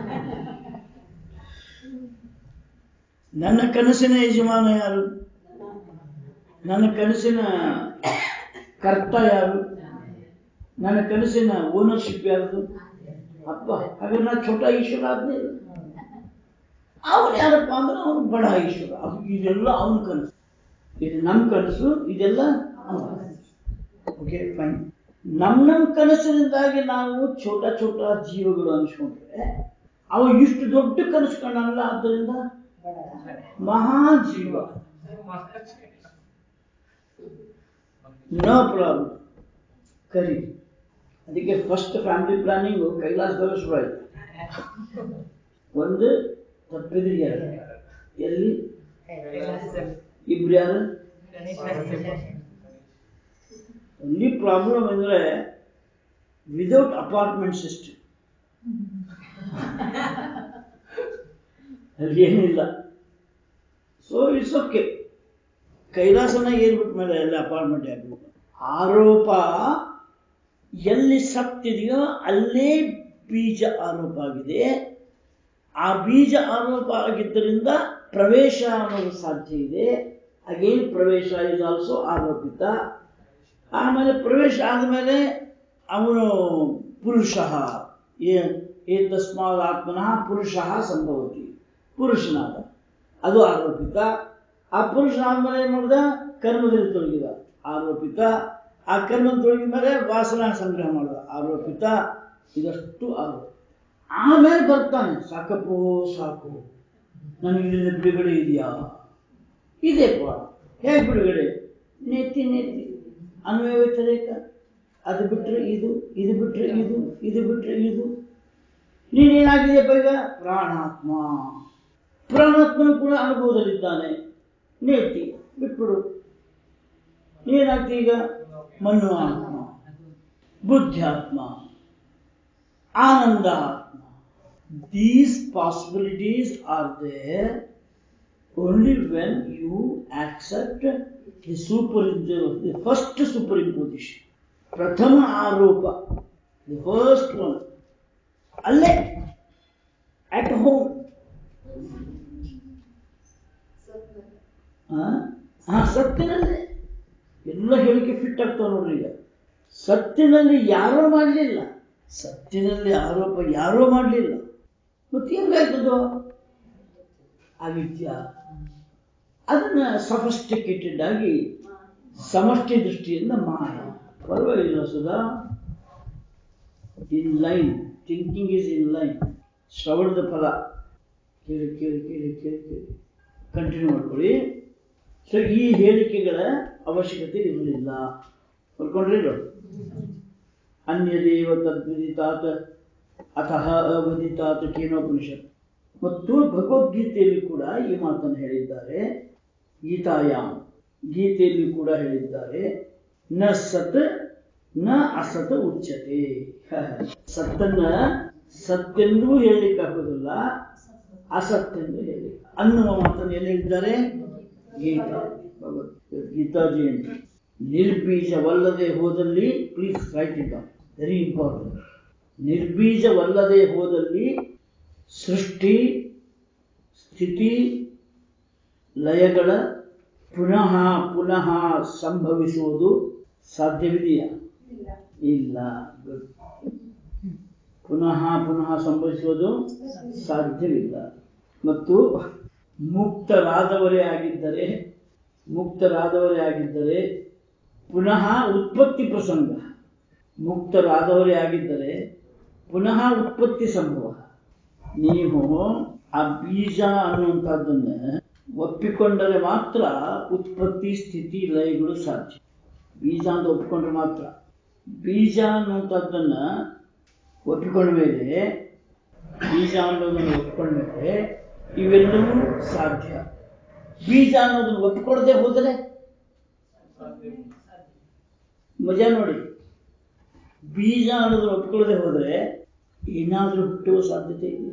ನನ್ನ ಕನಸಿನ ಯಜಮಾನ ಯಾರು ನನ್ನ ಕನಸಿನ ಕರ್ತ ಯಾರು ನನ್ನ ಕನಸಿನ ಓನರ್ಶಿಪ್ ಯಾರ್ದು ಅಪ್ಪ ಹಾಗೆ ನಾ ಛೋಟ ಈಶ್ವರ ಆದ್ನೇ ಇಲ್ಲ ಅವನು ಯಾರಪ್ಪ ಅಂದ್ರೆ ಅವನು ಬಡ ಈಶ್ವರ ಅದು ಇದೆಲ್ಲ ಅವನ ಕನಸು ಇದು ನಮ್ಮ ಕನಸು ಇದೆಲ್ಲ ಓಕೆ ಫೈನ್ ನಮ್ ನಮ್ ಕನಸಿನಿಂದಾಗಿ ನಾವು ಛೋಟ ಛೋಟ ಜೀವಗಳು ಅನ್ಸ್ಕೊಂಡ್ರೆ ಅವ ಇಷ್ಟು ದೊಡ್ಡ ಕನಸು ಕಾಣಲ್ಲ ಆದ್ದರಿಂದ ಮಹಾಜೀವ ನೋ ಪ್ರಾಬ್ಲಮ್ ಕರಿ ಅದಕ್ಕೆ ಫಸ್ಟ್ ಫ್ಯಾಮಿಲಿ ಪ್ಲಾನಿಂಗು ಕೈಲಾಸದಲ್ಲಿ ಶುರು ಆಯ್ತು ಒಂದು ತಪ್ಪಿದ್ರೆ ಯಾರು ಎಲ್ಲಿ ಇಬ್ರು ಯಾರು ಓನ್ಲಿ ಪ್ರಾಬ್ಲಮ್ ಅಂದರೆ ವಿದೌಟ್ ಅಪಾರ್ಟ್ಮೆಂಟ್ ಸಿಸ್ಟಮ್ ಅಲ್ಲಿ ಏನಿಲ್ಲ ಸೊ ಇಟ್ಸ್ ಓಕೆ ಕೈಲಾಸನ ಏರ್ಬಿಟ್ಟ ಮೇಲೆ ಎಲ್ಲ ಅಪಾರ್ಟ್ಮೆಂಟ್ ಹಾಕ್ಬೇಕು ಆರೋಪ ಎಲ್ಲಿ ಸತ್ತಿದೆಯೋ ಅಲ್ಲೇ ಬೀಜ ಆರೋಪ ಆಗಿದೆ ಆ ಬೀಜ ಆರೋಪ ಆಗಿದ್ದರಿಂದ ಪ್ರವೇಶ ಅನ್ನೋದು ಸಾಧ್ಯ ಇದೆ ಅಗೇನ್ ಪ್ರವೇಶ ಇಸ್ ಆಲ್ಸೋ ಆರೋಪಿತ ಆಮೇಲೆ ಪ್ರವೇಶ ಆದಮೇಲೆ ಅವನು ಪುರುಷ ಏತಸ್ಮಾದ್ ಆತ್ಮನಃ ಪುರುಷ ಸಂಭವತಿ ಪುರುಷನಾದ ಅದು ಆರೋಪಿತ ಆ ಪುರುಷನಾದ್ಮೇಲೆ ಏನು ಮಾಡಿದ ಕರ್ಮದಲ್ಲಿ ತೊಡಗಿದ ಆರೋಪಿತ ಆ ಕರ್ಮ ತೊಡಗಿದ ಮೇಲೆ ವಾಸನ ಸಂಗ್ರಹ ಮಾಡಿದ ಆರೋಪಿತ ಇದಷ್ಟು ಆರೋಪ ಆಮೇಲೆ ಬರ್ತಾನೆ ಸಾಕಪ್ಪೋ ಸಾಕು ನನಗೆ ಇದರಿಂದ ಬಿಡುಗಡೆ ಇದೆಯಾ ಇದೆಪ್ಪ ಹೇಗೆ ಬಿಡುಗಡೆ ನೆತ್ತಿ ನೆತ್ತಿ ಅನ್ವಯ ವ್ಯತಿರೇಕ ಅದು ಬಿಟ್ರೆ ಇದು ಇದು ಬಿಟ್ರೆ ಇದು ಇದು ಬಿಟ್ರೆ ಇದು ನೀನೇನಾಗಿದೆಯಪ್ಪ ಈಗ ಪ್ರಾಣಾತ್ಮ ಪ್ರಾಣಾತ್ಮನು ಕೂಡ ಅನುಭವದಲ್ಲಿದ್ದಾನೆ ನೇತಿ ಬಿಟ್ಬಿಡು ಏನಾಗ್ತಿ ಈಗ ಮನು ಆತ್ಮ ಬುದ್ಧಾತ್ಮ ಆನಂದ ಆತ್ಮ these possibilities are there only when you accept the super the first superimposition ಪ್ರಥಮ ಆರೋಪ the first one ಅಲ್ಲೇ at home ಹಾ ಸತ್ತಿನಲ್ಲೇ ಎಲ್ಲ ಹೇಳಿಕೆ ಫಿಟ್ ಆಗ್ತಾವ ನೋಡ್ರಿ ಈಗ ಸತ್ತಿನಲ್ಲಿ ಯಾರೋ ಮಾಡಲಿಲ್ಲ ಸತ್ತಿನಲ್ಲಿ ಆರೋಪ ಯಾರೋ ಮಾಡಲಿಲ್ಲ ಮತ್ತೆ ಹೆಂಗಾಯ್ತದು ಅವಿದ್ಯ ಅದನ್ನ ಸಫಿಸ್ಟಿಕೇಟೆಡ್ ಆಗಿ ಸಮಷ್ಟಿ ದೃಷ್ಟಿಯಿಂದ ಮಾಯ ಪರವಾಗಿಲ್ಲ Sudha in line thinking is in line ಶ್ರವಣದ ಫಲ ಕೇಳಿ ಕೇಳಿ ಕೇಳಿ ಕೇಳಿ ಕೇಳಿ ಕಂಟಿನ್ಯೂ ಮಾಡ್ಕೊಳ್ಳಿ ಸೊ ಈ ಹೇಳಿಕೆಗಳ ಅವಶ್ಯಕತೆ ಇರಲಿಲ್ಲ ಬರ್ಕೊಂಡ್ರಿ ಅನ್ಯದೇವ ತದ್ವಿದಿತಾತ್ ಅತಃ ಅವಧಿತಾತ್ ಕೇನೋಪನಿಷತ್ ಮತ್ತು ಭಗವದ್ಗೀತೆಯಲ್ಲಿ ಕೂಡ ಈ ಮಾತನ್ನು ಹೇಳಿದ್ದಾರೆ ಗೀತಾಯಾಮ್ ಗೀತೆಯಲ್ಲಿ ಕೂಡ ಹೇಳಿದ್ದಾರೆ ನ ಸತ್ ನ ಅಸತ್ ಉಚ್ಯತೆ ಸತ್ತನ್ನ ಸತ್ತೆಂದೂ ಹೇಳಲಿಕ್ಕೆ ಆಗೋದಿಲ್ಲ ಅಸತ್ತೆಂದು ಹೇಳಿ ಅನ್ನುವ ಮಾತನ್ನು ಎಲ್ಲಿ ಹೇಳಿದ್ದಾರೆ ಗೀತಾ ಭಗವದ್ ಗೀತಾ ಜಯಂತಿ ನಿರ್ಬೀಜವಲ್ಲದೆ ಹೋದಲ್ಲಿ please write it very important ನಿರ್ಬೀಜವಲ್ಲದೆ ಹೋದಲ್ಲಿ ಸೃಷ್ಟಿ ಸ್ಥಿತಿ ಲಯಗಳ ಪುನಃ ಪುನಃ ಸಂಭವಿಸುವುದು ಸಾಧ್ಯವಿದೆಯಾ ಇಲ್ಲ Good. ಪುನಃ ಪುನಃ ಸಂಭವಿಸುವುದು ಸಾಧ್ಯವಿಲ್ಲ ಮತ್ತು ಮುಕ್ತರಾದವರೇ ಆಗಿದ್ದರೆ ಮುಕ್ತರಾದವರೇ ಆಗಿದ್ದರೆ ಪುನಃ ಉತ್ಪತ್ತಿ ಪ್ರಸಂಗ ಮುಕ್ತರಾದವರೇ ಆಗಿದ್ದರೆ ಪುನಃ ಉತ್ಪತ್ತಿ ಸಂಭವ ನೀವು ಆ ಬೀಜ ಅನ್ನುವಂಥದ್ದನ್ನ ಒಪ್ಪಿಕೊಂಡರೆ ಮಾತ್ರ ಉತ್ಪತ್ತಿ ಸ್ಥಿತಿ ಲಯಗಳು ಸಾಧ್ಯ ಬೀಜ ಅಂತ ಒಪ್ಪಿಕೊಂಡ್ರೆ ಮಾತ್ರ ಬೀಜ ಅನ್ನುವಂಥದ್ದನ್ನ ಒಪ್ಪಿಕೊಂಡ ಮೇಲೆ ಬೀಜ ಅನ್ನೋದನ್ನು ಒಪ್ಪಿಕೊಂಡ ಮೇಲೆ ಇವೆಲ್ಲವೂ ಸಾಧ್ಯ ಬೀಜ ಅನ್ನೋದನ್ನು ಒಪ್ಪಿಕೊಡದೆ ಹೋದರೆ ಮಜಾ ನೋಡಿ ಬೀಜ ಅನ್ನೋದನ್ನು ಒಪ್ಪಿಕೊಳ್ಳದೆ ಹೋದರೆ ಏನಾದ್ರೂ ಹುಟ್ಟುವ ಸಾಧ್ಯತೆ ಇದೆ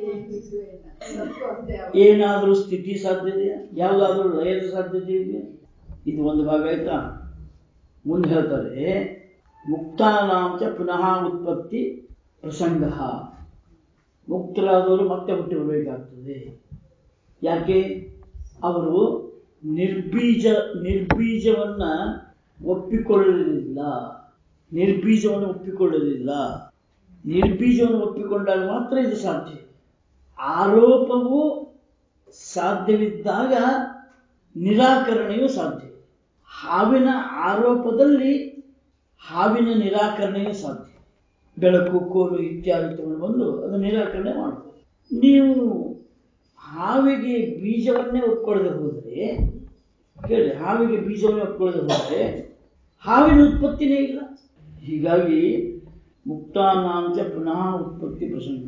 ಏನಾದ್ರೂ ಸ್ಥಿತಿ ಸಾಧ್ಯತೆ ಯಾವುದಾದ್ರೂ ಲಯದ ಸಾಧ್ಯತೆ ಇದೆ ಇದು ಒಂದು ಭಾಗ ಆಯ್ತಾ ಮುಂದೆ ಹೇಳ್ತಾರೆ ಮುಕ್ತಾನಾಂಚ ಪುನಃ ಉತ್ಪತ್ತಿ ಪ್ರಸಂಗ ಮುಕ್ತರಾದವರು ಮತ್ತೆ ಹುಟ್ಟಿ ಬರಬೇಕಾಗ್ತದೆ ಯಾಕೆ ಅವರು ನಿರ್ಬೀಜ ನಿರ್ಬೀಜವನ್ನ ಒಪ್ಪಿಕೊಳ್ಳಲಿಲ್ಲ ನಿರ್ಬೀಜವನ್ನು ಒಪ್ಪಿಕೊಳ್ಳಲಿಲ್ಲ ನಿರ್ಬೀಜವನ್ನು ಒಪ್ಪಿಕೊಂಡಾಗ ಮಾತ್ರ ಇದು ಸಾಧ್ಯ ಆರೋಪವು ಸಾಧ್ಯವಿದ್ದಾಗ ನಿರಾಕರಣೆಯೂ ಸಾಧ್ಯ ಹಾವಿನ ಆರೋಪದಲ್ಲಿ ಹಾವಿನ ನಿರಾಕರಣೆಯೂ ಸಾಧ್ಯ ಬೆಳಕು ಕೋಲು ಇತ್ಯಾದಿ ತಗೊಂಡು ಬಂದು ಅದು ನಿರಾಕರಣೆ ಮಾಡ್ಬೋದು ನೀವು ಹಾವಿಗೆ ಬೀಜವನ್ನೇ ಒಪ್ಕೊಳ್ಳದೆ ಹೋದರೆ ಕೇಳಿ ಹಾವಿಗೆ ಬೀಜವನ್ನೇ ಒಪ್ಕೊಳ್ಳದೆ ಹೋದರೆ ಹಾವಿನ ಉತ್ಪತ್ತಿನೇ ಇಲ್ಲ ಹೀಗಾಗಿ ಮುಕ್ತಾನಾಂಚ ಪುನಃ ಉತ್ಪತ್ತಿ ಪ್ರಸಂಗ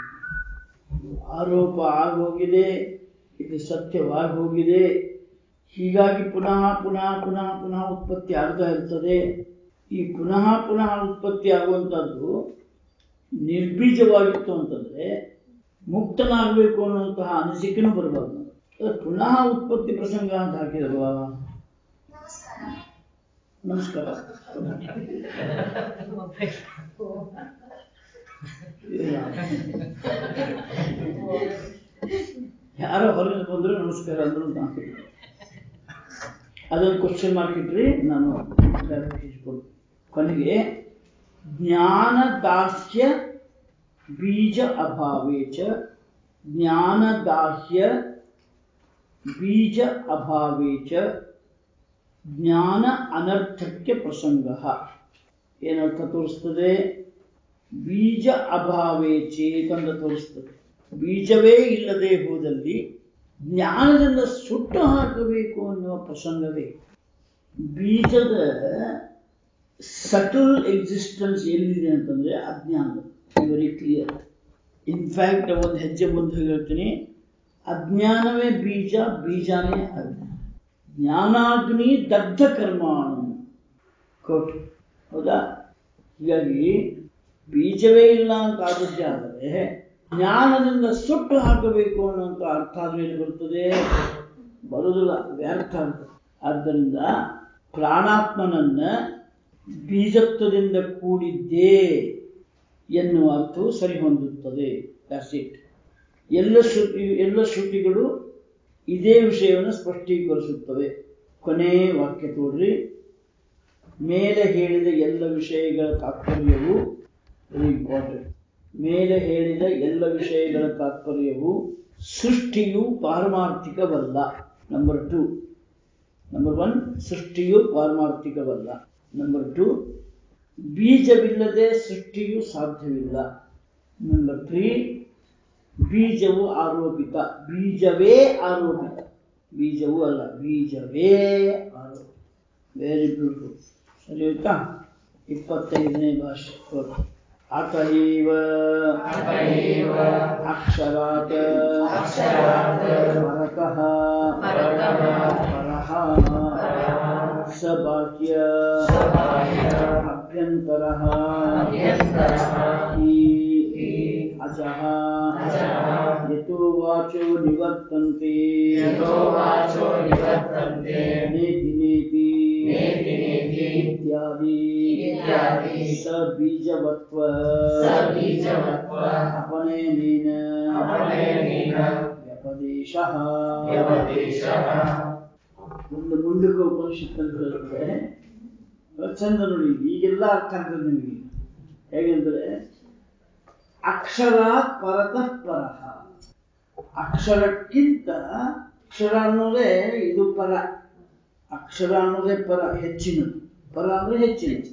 ಆರೋಪ ಆಗೋಗಿದೆ ಇದು ಸತ್ಯವಾಗಿ ಹೋಗಿದೆ ಹೀಗಾಗಿ ಪುನಃ ಪುನಃ ಪುನಃ ಪುನಃ ಉತ್ಪತ್ತಿ ಆಗ್ತಾ ಇರ್ತದೆ ಈ ಪುನಃ ಪುನಃ ಉತ್ಪತ್ತಿ ಆಗುವಂಥದ್ದು ನಿರ್ಬೀಜವಾಗಿತ್ತು ಅಂತಂದ್ರೆ ಮುಕ್ತನಾಗಬೇಕು ಅನ್ನುವಂತಹ ಅನಿಸಿಕೆನೂ ಬರಬಾರ್ದು ಅದು ಪುನಃ ಉತ್ಪತ್ತಿ ಪ್ರಸಂಗ ಅಂತ ಹಾಕಿದಲ್ವಾ ನಮಸ್ಕಾರ ಯಾರೋ ಹೊರಗೆ ಬಂದ್ರು ನಮಸ್ಕಾರ ಅಂದ್ರು ಅಂತ ಹಾಕಿದ್ರು. ಅದೊಂದು ಕ್ವಶನ್ ಮಾರ್ಕ್ ಇಟ್ರಿ ನಾನು clarification ಕೊಡ್ತೀನಿ. ಕೊನೆಗೆ ಜ್ಞಾನ ದಾಸ್ಯ ಬೀಜ ಅಭಾವೇ ಚ ಜ್ಞಾನ ದಾಹ್ಯ ಬೀಜ ಅಭಾವೇ ಚ ಜ್ಞಾನ ಅನರ್ಥಕ್ಕೆ ಪ್ರಸಂಗ ಏನರ್ಥ ತೋರಿಸ್ತದೆ ಬೀಜ ಅಭಾವೇ ಚೇತಂದ ತೋರಿಸ್ತದೆ ಬೀಜವೇ ಇಲ್ಲದೆ ಹೋದಲ್ಲಿ ಜ್ಞಾನದಿಂದ ಸುಟ್ಟು ಹಾಕಬೇಕು ಅನ್ನುವ ಪ್ರಸಂಗವೇ ಬೀಜದ ಸಟಲ್ ಎಕ್ಸಿಸ್ಟೆನ್ಸ್ ಎಲ್ಲಿದೆ ಅಂತಂದ್ರೆ ಅಜ್ಞಾನ ವೆರಿ ಕ್ಲಿಯರ್ ಇನ್ಫ್ಯಾಕ್ಟ್ ಒಂದು ಹೆಜ್ಜೆ ಮುಂದೆ ಹೇಳ್ತೀನಿ ಅಜ್ಞಾನವೇ ಬೀಜ ಬೀಜಾನೇ ಅಜ್ಞಾನ ಜ್ಞಾನಾಗ್ನಿ ದಗ್ಧ ಕರ್ಮಾಣು ಕೋಟ್ ಹೌದಾ ಹೀಗಾಗಿ ಬೀಜವೇ ಇಲ್ಲ ಅಂತ ಆದದ್ದೇ ಆದರೆ ಜ್ಞಾನದಿಂದ ಸುಟ್ಟು ಹಾಕಬೇಕು ಅನ್ನುವಂಥ ಅರ್ಥ ಆದ್ಮೇಲೆ ಬರ್ತದೆ ಬರುವುದಿಲ್ಲ ವ್ಯರ್ಥ ಅಂತ ಆದ್ದರಿಂದ ಪ್ರಾಣಾತ್ಮನನ್ನ ಬೀಜತ್ವದಿಂದ ಕೂಡಿದ್ದೇ ಎನ್ನುವ ಅರ್ಥವು ಸರಿ ಹೊಂದುತ್ತದೆ ದಟ್ಸ್ ಇಟ್ ಎಲ್ಲ ಶ್ರುತಿ ಎಲ್ಲ ಶ್ರುತಿಗಳು ಇದೇ ವಿಷಯವನ್ನು ಸ್ಪಷ್ಟೀಕರಿಸುತ್ತವೆ ಕೊನೆ ವಾಕ್ಯ ತೋಡ್ರಿ ಮೇಲೆ ಹೇಳಿದ ಎಲ್ಲ ವಿಷಯಗಳ ತಾತ್ಪರ್ಯವು ವೆರಿ ಇಂಪಾರ್ಟೆಂಟ್ ಮೇಲೆ ಹೇಳಿದ ಎಲ್ಲ ವಿಷಯಗಳ ತಾತ್ಪರ್ಯವು ಸೃಷ್ಟಿಯು ಪಾರಮಾರ್ಥಿಕವಲ್ಲ ನಂಬರ್ ಟು ನಂಬರ್ ಒನ್ ಸೃಷ್ಟಿಯು ಪಾರಮಾರ್ಥಿಕವಲ್ಲ ನಂಬರ್ ಟು ಬೀಜವಿಲ್ಲದೆ ಸೃಷ್ಟಿಯು ಸಾಧ್ಯವಿಲ್ಲ ನಂಬರ್ ತ್ರೀ ಬೀಜವು ಆರೋಪಿತ ಬೀಜವೇ ಆರೋಪಿತ ಬೀಜವು ಅಲ್ಲ ಬೀಜವೇ ಆರೋಪಿತ ವೆರಿ ಬ್ಯೂಟಿಫುಲ್ ಸರಿ ಆಯ್ತಾ ಇಪ್ಪತ್ತೈದನೇ ಭಾಷೆ ಓಕೆ. ಅತೈವ ಅತೈವ ಅಕ್ಷರಾತ್ ಅಕ್ಷರಾತ್ ಪರತಃ ಪರತಃ ಪರಃ ಪರಃ ಸಬಾಹ್ಯ ಸಬಾಹ್ಯ ಅಭ್ಯಂತರಃ ಅಭ್ಯಂತರಃ ಈ ಈ ಅಜಃ ಅಜಃ ಯತೋ ವಾಚೋ ನಿವರ್ತಂತೆ ಯತೋ ವಾಚೋ ನಿವರ್ತಂತೆ ನೇತಿ ನೇತಿ ನೇತಿ ನೇತಿ ಇತ್ಯಾದಿ ಇತ್ಯಾದಿ ಸಬೀಜವತ್ವ ಸಬೀಜವತ್ವ ಅಪನಯನೇನ ಅಪನಯನೇನ ವ್ಯಪದೇಶಃ ವ್ಯಪದೇಶಃ ಒಂದು ಮುಂಡಕ ಉಪನಿಷತ್ತಲ್ಲಿ ಹೇಳ್ತಾರೆ ಚಂದ ನೋಡಿ ಈಗೆಲ್ಲ ಅರ್ಥ ಆಗ್ತದೆ ನಿಮಗೆ ಹೇಗೆಂದ್ರೆ ಅಕ್ಷರಾತ್ ಪರತಃ ಪರಃ ಅಕ್ಷರಕ್ಕಿಂತ ಅಕ್ಷರ ಅನ್ನೋದೇ ಇದು ಪರ ಅಕ್ಷರ ಅನ್ನೋದೇ ಪರ ಹೆಚ್ಚಿನದು ಪರ ಅಂದ್ರೆ ಹೆಚ್ಚಿನದು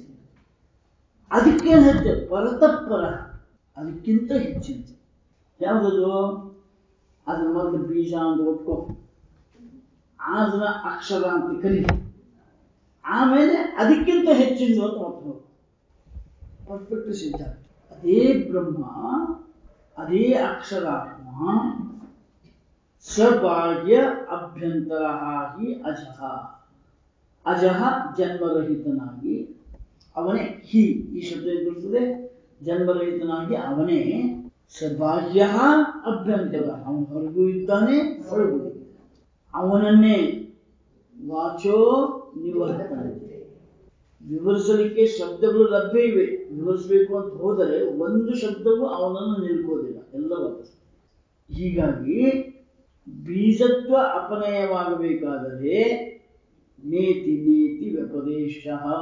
ಅದಕ್ಕೆ ಹೆಚ್ಚು ಪರತಃ ಪರ ಅದಕ್ಕಿಂತ ಹೆಚ್ಚಿನದು ಯಾವುದದು ಅದು ಮೊದಲು ಬೀಜ ಅಂತ ಒಪ್ಕೊ ಅದನ್ನ ಅಕ್ಷರ ಅಂತ ಕಲಿ ಆಮೇಲೆ ಅದಕ್ಕಿಂತ ಹೆಚ್ಚಿನದು ಅಂತ ಒಪ್ಕೊ ಪರ್ಫೆಕ್ಟ್ ಸಿದ್ಧಾಂತ ಅದೇ ಬ್ರಹ್ಮ ಅದೇ ಅಕ್ಷರಾತ್ಮ ಸಬಾಹ್ಯ ಅಭ್ಯಂತರ ಹಿ ಅಜಃ ಅಜಃ ಜನ್ಮರಹಿತನಾಗಿ ಅವನೇ ಹಿ ಈ ಶಬ್ದ ಎದುರಿಸದೆ ಜನ್ಮರಹಿತನಾಗಿ ಅವನೇ ಸಬಾಹ್ಯ ಅಭ್ಯಂತರ ಅವನ ಹೊರಗೂ ಇದ್ದಾನೆ ಒಳಗೂ ಇದ್ದಾನೆ ಅವನನ್ನೇ ವಾಚೋ ನಿವರ್ತನೆ ವಿವರಿಸಲಿಕ್ಕೆ ಶಬ್ದಗಳು ಲಭ್ಯ ಇವೆ ವಿವರಿಸಬೇಕು ಅಂತ ಹೋದರೆ ಒಂದು ಶಬ್ದವೂ ಅವನನ್ನು ನಿಲ್ಕೋದಿಲ್ಲ ಎಲ್ಲ ವಾಪಸ್ ಹೀಗಾಗಿ ಬೀಜತ್ವ ಅಪನಯವಾಗಬೇಕಾದರೆ ನೇತಿ ನೇತಿ ವ್ಯಪದೇಶ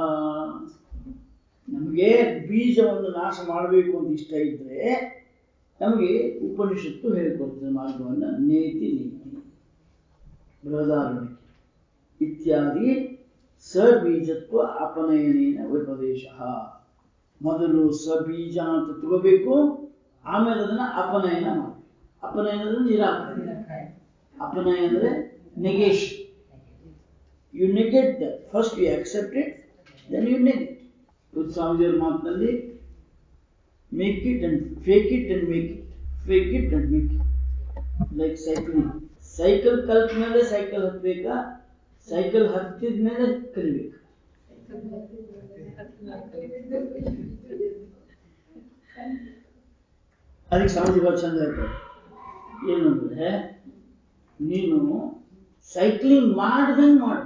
ನಮಗೆ ಬೀಜವನ್ನು ನಾಶ ಮಾಡಬೇಕು ಅಂತ ಇಷ್ಟ ಇದ್ರೆ ನಮಗೆ ಉಪನಿಷತ್ತು ಹೇಳಿಕೊಡ್ತದೆ ಮಾರ್ಗವನ್ನು ನೇತಿ ನೀತಿ ಬೃಹದಾರಣ್ಯಕ್ಕೆ ಇತ್ಯಾದಿ ಸಬೀಜತ್ವ ಅಪನಯನೇನ ವ್ಯಪದೇಶ ಮೊದಲು ಸಬೀಜ ಅಂತ ತಗೋಬೇಕು ಆಮೇಲೆ ಅದನ್ನ ಅಪನಯನ ಮಾಡಬೇಕು ಅಪನಯನ ಅಂದ್ರೆ ನಿರಾಕರಣೆ ಅಪನಯ ಅಂದ್ರೆ negation you negate that first you accept it then you negate ಸ್ವಾಮಿಜಿಯವರ ಮಾತಿನಲ್ಲಿ make it and fake it and make it fake it and make it like cycling cycle ಕಲ್ತ ಮೇಲೆ ಸೈಕಲ್ ಹತ್ಬೇಕಾ ಸೈಕಲ್ ಹತ್ತಿದ ಮೇಲೆ ಕಲಿಬೇಕು ಅದಕ್ಕೆ ಸಾಮಾಜಿಕ ಚಂದ ಹೇಳ್ತಾರೆ ಏನು ಅಂದ್ರೆ ನೀನು ಸೈಕ್ಲಿಂಗ್ ಮಾಡ್ದಂಗ್ ಮಾಡು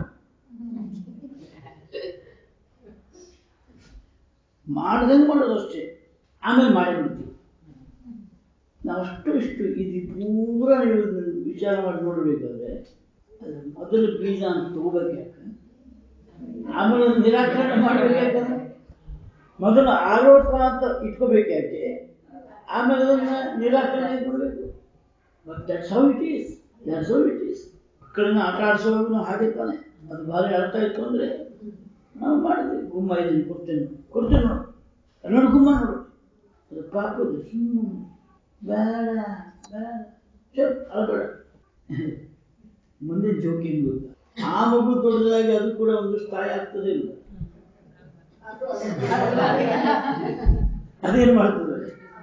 ಮಾಡ್ದಂಗ್ ಮಾಡೋದು ಅಷ್ಟೇ ಆಮೇಲೆ ಮಾಡಿಬಿಡ್ತೀವಿ ನಾವು ಅಷ್ಟು ಇಷ್ಟು ಇದು ಪೂರ ನೀವು ಇದನ್ನ ವಿಚಾರ ಮಾಡಿ ನೋಡ್ಬೇಕಾದ್ರೆ ಅದು ಮೊದಲು ಬೀಜ ಅಂತ ತಗೋಬೇಕು ಯಾಕೆ ಆಮೇಲೆ ಅದನ್ನ ನಿರಾಕರಣೆ ಮಾಡ್ಬೇಕು ಯಾಕಂದ್ರೆ ಮೊದಲು ಆರೋಪ ಅಂತ ಇಟ್ಕೋಬೇಕು ಯಾಕೆ ಆಮೇಲೆ ಅದನ್ನ ನಿರಾಕರಣೆ ಮಾಡಬೇಕು but that's how it is that's how it is ಮಕ್ಕಳನ್ನ ಆಟ ಆಡಿಸೋವಾಗ ನಾವು ಹಾಗೆ ತಾನೆ ಅದು ಭಾರಿ ಅರ್ಥ ಇತ್ತು ಅಂದ್ರೆ ನಾವು ಮಾಡಿದ್ವಿ ಗುಮ್ಮ ಇದನ್ನು ಕೊಡ್ತೇನೆ ಕೊಡ್ತೇನೆ ನೋಡು ನೋಡಿ ಗುಮ್ಮ ನೋಡು ಅದು ಪಾಪದು ಸುಮ್ಮನೆ ಬೇಡ ಬೇಡ ಚುಪ್ ಅಳಬೇಡ ಮುಂದೆ ಜೋಕಿಂಗ್ ಗೊತ್ತಾ ಆ ಮಗು ದೊಡ್ಡದಾಗಿ ಅದು ಕೂಡ ಒಂದು ಸ್ಥಾಯಿ ಆಗ್ತದೆ ಇಲ್ಲ ಅದೇನ್ ಮಾಡ್ತದೆ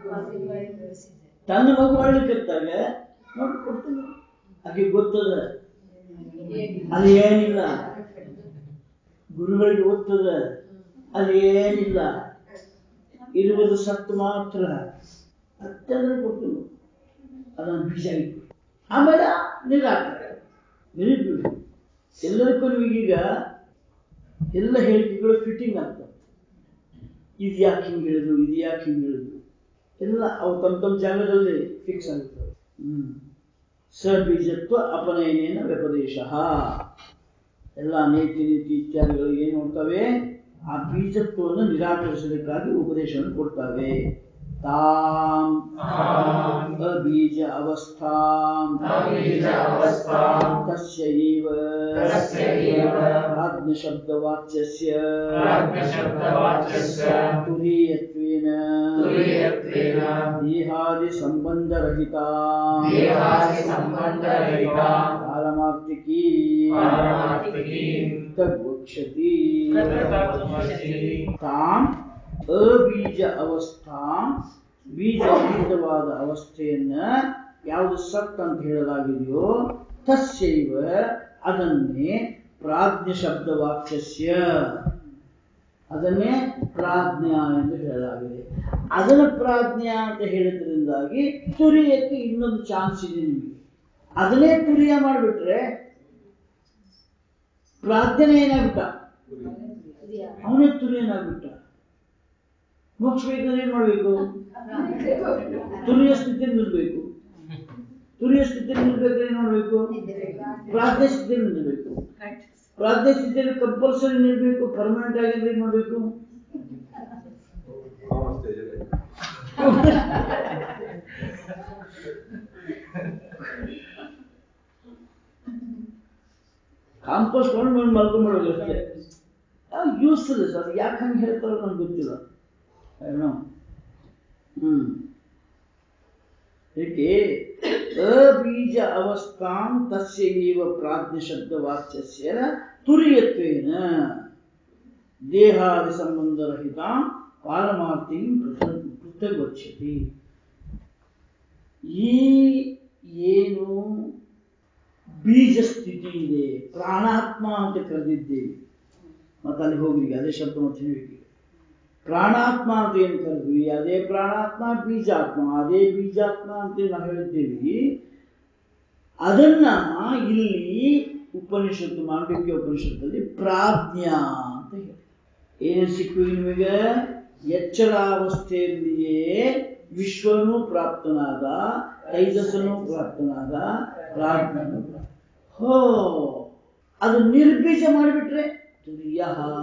ತನ್ನ ಮಗು ಅಳ್ಲಿಕ್ಕಿರ್ತಾಗ ನೋಡಿ ಕೊಡ್ತೀನಿ ಆಕೆ ಗೊತ್ತದ ಅಲ್ಲಿ ಏನಿಲ್ಲ ಗುರುಗಳಿಗೆ ಗೊತ್ತದ ಅಲ್ಲಿ ಏನಿಲ್ಲ ಇರುವುದು ಸತ್ತು ಮಾತ್ರ ಅತ್ತಂದ್ರೆ ಕೊಡ್ತೀನಿ ಅದನ್ನು ಬೀಜ ಇಟ್ಟು ಆಮೇಲೆ ನಿರಾಕರಣೆ ವೆರಿ ಬ್ಯೂಟಿಫುಲ್ ಎಲ್ಲದಕ್ಕೂ ನಿಮಗೀಗ ಎಲ್ಲ ಹೇಳಿಕೆಗಳು ಫಿಟ್ಟಿಂಗ್ ಆಗ್ತವೆ ಇದು ಯಾಕೆ ಹಿಂಗೆ ಹೇಳಿದ್ರು ಇದು ಯಾಕೆ ಹಿಂಗೆ ಹೇಳಿದ್ರು ಎಲ್ಲ ಅವು ತಮ್ಮ ತಮ್ಮ ಜಾಗದಲ್ಲಿ ಫಿಕ್ಸ್ ಆಗುತ್ತವೆ ಹ್ಮ್ ಸಬೀಜತ್ವ ಅಪನಯನೇನ ವ್ಯಪದೇಶ ಎಲ್ಲ ನೀತಿ ನೀತಿ ಇತ್ಯಾದಿಗಳು ಏನು ನೋಡ್ತವೆ ಆ ಬೀಜತ್ವವನ್ನು ನಿರಾಕರಿಸಲಿಕ್ಕಾಗಿ ಉಪದೇಶವನ್ನು ಕೊಡ್ತವೆ ತಾಂ ತಾಂ ಅಬೀಜ ಅವಸ್ಥಾಂ ಅಬೀಜ ಅವಸ್ಥಾಂ ತಸ್ಯೈವ ತಸ್ಯೈವ ಪ್ರಾಜ್ಞಶಬ್ದವಾಚ್ಯಸ್ಯ ಪ್ರಾಜ್ಞಶಬ್ದವಾಚ್ಯಸ್ಯ ತುರೀಯತ್ವೇನ ತುರೀಯತ್ವೇನ ದೇಹಾದಿ ಸಂಬಂಧರಹಿತಾ ದೇಹಾದಿ ಸಂಬಂಧರಹಿತಾ ಪಾರಮಾರ್ಥಿಕೀ ಪಾರಮಾರ್ಥಿಕೀ ತದ್ವಕ್ಷತಿ ತದ್ವಕ್ಷತಿ ತಾಂ ಅಬೀಜ ಅವಸ್ಥಾಂ ಬೀಜರಹಿತವಾದ ಅವಸ್ಥೆಯನ್ನ ಯಾವುದು ಸತ್ ಅಂತ ಹೇಳಲಾಗಿದೆಯೋ ತಸ್ಯೈವ ಅದನ್ನೇ ಪ್ರಾಜ್ಞ ಶಬ್ದವಾಕ್ಯಸ್ಯ ಅದನ್ನೇ ಪ್ರಾಜ್ಞಾ ಎಂದು ಹೇಳಲಾಗಿದೆ ಅದನ್ನ ಪ್ರಾಜ್ಞಾ ಅಂತ ಹೇಳಿದ್ರಿಂದಾಗಿ ತುರಿಯಕ್ಕೆ ಇನ್ನೊಂದು ಚಾನ್ಸ್ ಇದೆ ನಿಮಗೆ ಅದನ್ನೇ ತುರಿಯ ಮಾಡಿಬಿಟ್ರೆ ಪ್ರಾಜ್ಞನೆ ಏನಾಗ್ಬಿಟ್ಟ ಅವನೇ ತುರಿಯನಾಗ್ಬಿಟ್ಟ ಮೋಕ್ಷ ಬೇಕಾದ್ರೆ ಏನ್ ಮಾಡ್ಬೇಕು ತುರಿಯ ಸ್ಥಿತಿಯಲ್ಲಿ ನಿಲ್ಬೇಕು ತುರಿಯ ಸ್ಥಿತಿಯಲ್ಲಿ ನಿಲ್ಬೇಕಾದ್ರೆ ಏನ್ ಮಾಡ್ಬೇಕು ಪ್ರಾಜ್ಞೆ ಸ್ಥಿತಿಯಲ್ಲಿ ನಿಲ್ಬೇಕು ಪ್ರಾಜ್ಞೆ ಸ್ಥಿತಿಯಲ್ಲಿ ಕಂಪಲ್ಸರಿ ನಿಲ್ಬೇಕು ಪರ್ಮನೆಂಟ್ ಆಗಿದ್ರೆ ಏನ್ ಮಾಡ್ಬೇಕು ಕಾಂಪೋಸ್ಟ್ ಮಾಡಿ ಮಾಡಿ ಮಲ್ಕೊಂಡ್ಬಿಡೋದು ಅಷ್ಟೇ ಯೂಸ್ಲೆಸ್ ಅದು ಯಾಕೆ ಹಂಗೆ ಹೇಳ್ತಾರೋ ನಂಗೆ ಗೊತ್ತಿಲ್ಲ ಏನೋ ಹ್ಮ್ ಏಕೆ ಅಬೀಜ ಅವಸ್ಥಾಂ ತಸ್ಯ ಏವ ಪ್ರಾಜ್ಞ ಶಬ್ದವಾಚ್ಯಸ್ಯ ತುರಿಯತ್ವೇನ ದೇಹಾದಿ ಸಂಬಂಧರಹಿತ ಪಾರಮಾರ್ಥಿ ಪೃಥಕ್ ವಕ್ಷ್ಯತಿ ಈ ಏನು ಬೀಜ ಸ್ಥಿತಿ ಇದೆ ಪ್ರಾಣಾತ್ಮ ಅಂತ ಕರೆದಿದ್ದೇವೆ ಮತ್ತೆ ಅಲ್ಲಿ ಹೋಗ್ರಿ ಅದೇ ಶಬ್ದ ಮತ್ತೆ ಹೇಳ್ತೀವಿ ಪ್ರಾಣಾತ್ಮ ಅಂತ ಏನು ಕರೆದ್ವಿ ಅದೇ ಪ್ರಾಣಾತ್ಮ ಬೀಜಾತ್ಮ ಅದೇ ಬೀಜಾತ್ಮ ಅಂತ ನಾವು ಹೇಳಿದ್ದೇವೆ ಅದನ್ನ ಇಲ್ಲಿ ಉಪನಿಷತ್ತು ಮಾಂಡವ್ಯ ಉಪನಿಷತ್ತಲ್ಲಿ ಪ್ರಾಜ್ಞಾ ಅಂತ ಹೇಳಿ ಏನೇನು ಸಿಕ್ಕು ನಿಮಗೆ ಎಚ್ಚರಾವಸ್ಥೆಯಲ್ಲಿಯೇ ವಿಶ್ವನೂ ಪ್ರಾಪ್ತನಾದ ತೈಜಸ್ಸನೂ ಪ್ರಾಪ್ತನಾದ ಪ್ರಾಜ್ಞನು ಪ್ರಾಪ್ತ. ಹೋ ಅದು ನಿರ್ಬೀಜ ಮಾಡಿಬಿಟ್ರೆ ತುರಿಯ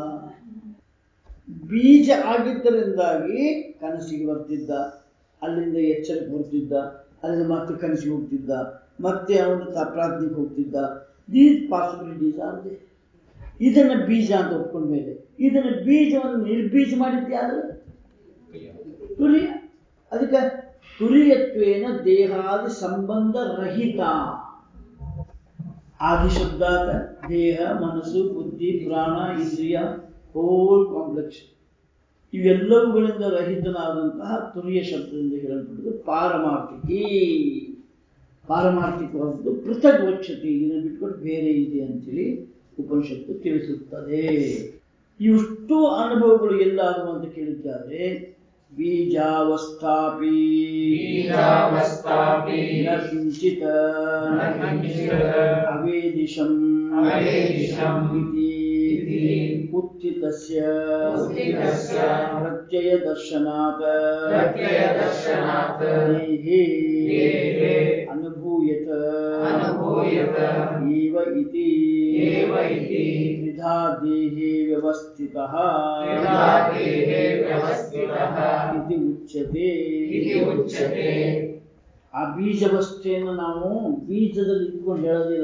ಬೀಜ ಆಗಿದ್ದರಿಂದಾಗಿ ಕನಸಿಗೆ ಬರ್ತಿದ್ದ ಅಲ್ಲಿಂದ ಎಚ್ಚರಕ್ಕೆ ಬರ್ತಿದ್ದ ಅಲ್ಲಿಂದ ಮತ್ತೆ ಕನಸಿಗೆ ಹೋಗ್ತಿದ್ದ ಮತ್ತೆ ಅವನು ತ- ಪ್ರಾರ್ಥನೆಗೆ ಹೋಗ್ತಿದ್ದ ದೀಸ್ ಪಾಸಿಬಿಲಿಟೀಸ್ ಆರ್ ದೇ ಇದನ್ನ ಬೀಜ ಅಂತ ಒಪ್ಕೊಂಡ ಮೇಲೆ ಇದನ್ನ ಬೀಜವನ್ನು ನಿರ್ಬೀಜ ಮಾಡಿದ್ಯಾದ್ರೆ ತುರಿಯ ಅದಕ್ಕೆ ತುರಿಯತ್ವೇನ ದೇಹಾದಿ ಸಂಬಂಧ ರಹಿತ ಆದಿ ಶಬ್ದಾತ ದೇಹ ಮನಸ್ಸು ಬುದ್ಧಿ ಪ್ರಾಣ ಇಂದ್ರಿಯ ಹೋಲ್ ಕಾಂಪ್ಲೆಕ್ಸ್ ಇವೆಲ್ಲವುಗಳಿಂದ ರಹಿತನಾದಂತಹ ತುರಿಯ ಶಬ್ದದಿಂದ ಹೇಳಲ್ಪಟ್ಟದ್ದು ಪಾರಮಾರ್ಥಿಕಿ ಪಾರಮಾರ್ಥಿಕವಾದದ್ದು ಪೃಥಕ್ ವಕ್ಷತಿ ಇದನ್ನು ಬಿಟ್ಕೊಟ್ಟು ಬೇರೆ ಇದೆ ಅಂತೇಳಿ ಉಪನಿಷತ್ತು ತಿಳಿಸುತ್ತದೆ ಇಷ್ಟು ಅನುಭವಗಳು ಎಲ್ಲಾದವು ಅಂತ ಕೇಳಿದ್ದಾರೆ ಬೀಜಾವಸ್ಥಾಪಿ ಬೀಜಾವಸ್ಥಾಪಿ ನ ಕಿಂಚಿತ್ ನ ಕಿಂಚಿತ್ ಅವೇದಿಶಂ ಅವೇದಿಶಂ ಇತಿ ಇತಿ ಉತ್ಥಿತಸ್ಯ ಉತ್ಥಿತಸ್ಯ ಪ್ರತ್ಯಯದರ್ಶನಾತ್ ಪ್ರತ್ಯಯದರ್ಶನಾತ್ ದೇಹೇ ದೇಹೇ ಅನುಭೂಯತ ಅನುಭೂಯತ ಏವ ಇತಿ ಏವ ಇತಿ ತ್ರಿಧಾ ದೇಹೇ ವ್ಯವಸ್ಥಿತಃ ತ್ರಿಧಾ ದೇಹೇ ವ್ಯವಸ್ಥಿತಃ ಇತಿ ಉಚ್ಯತೆ ಇತಿ ಉಚ್ಯತೆ ಆ ಬೀಜಾವಸ್ಥೆಯನ್ನು ನಾವು ಬೀಜದಲ್ಲಿ ಇಟ್ಕೊಂಡು ಹೇಳೋದಿಲ್ಲ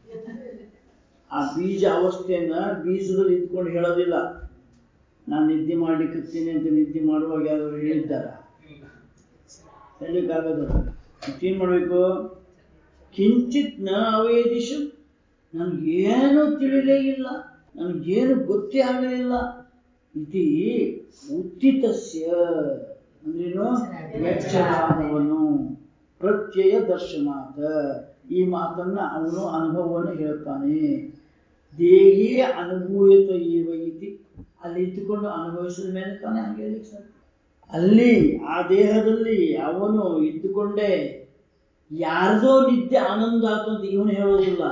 ಆ ಬೀಜ ಅವಸ್ಥೆಯನ್ನ ಬೀಜದಲ್ಲಿ ಇಟ್ಕೊಂಡು ಹೇಳೋದಿಲ್ಲ ನಾನು ನಿದ್ದೆ ಮಾಡ್ಲಿಕ್ಕತ್ತೀನಿ ಅಂತ ನಿದ್ದೆ ಮಾಡುವಾಗ ಯಾರು ಹೇಳಿದ್ದಾರ ಹೇಳಲಿಕ್ಕಾಗೋದಿಲ್ಲ ಮತ್ತೇನ್ ಮಾಡ್ಬೇಕು ಕಿಂಚಿತ್ ನ ಅವೇದಿಶು ನನಗೇನು ತಿಳಿಲೇ ಇಲ್ಲ ನನಗೇನು ಗೊತ್ತೇ ಆಗಲಿಲ್ಲ ಇತಿ ಉತ್ತಿತಸ್ಯ ಅಂದ್ರೇನು ಎಚ್ಚರಾದವನು ಪ್ರತ್ಯಯ ದರ್ಶನಾಥ ಈ ಮಾತನ್ನ ಅವನು ಅನುಭವವನ್ನು ಹೇಳ್ತಾನೆ ದೇಹಿ ಅನುಭೂಯತ ಏವ ಇತಿ ಅಲ್ಲಿ ಇಟ್ಟುಕೊಂಡು ಅನುಭವಿಸಿದ ಮೇಲೆ ತಾನೇ ಹಾಗೆ ಹೇಳಲಿಕ್ಕೆ ಸಾಧ್ಯ ಅಲ್ಲಿ ಆ ದೇಹದಲ್ಲಿ ಅವನು ಇದ್ದುಕೊಂಡೇ ಯಾರ್ದೋ ನಿದ್ದೆ ಆನಂದ ಆತು ಅಂತ ಇವನು ಹೇಳೋದಿಲ್ಲ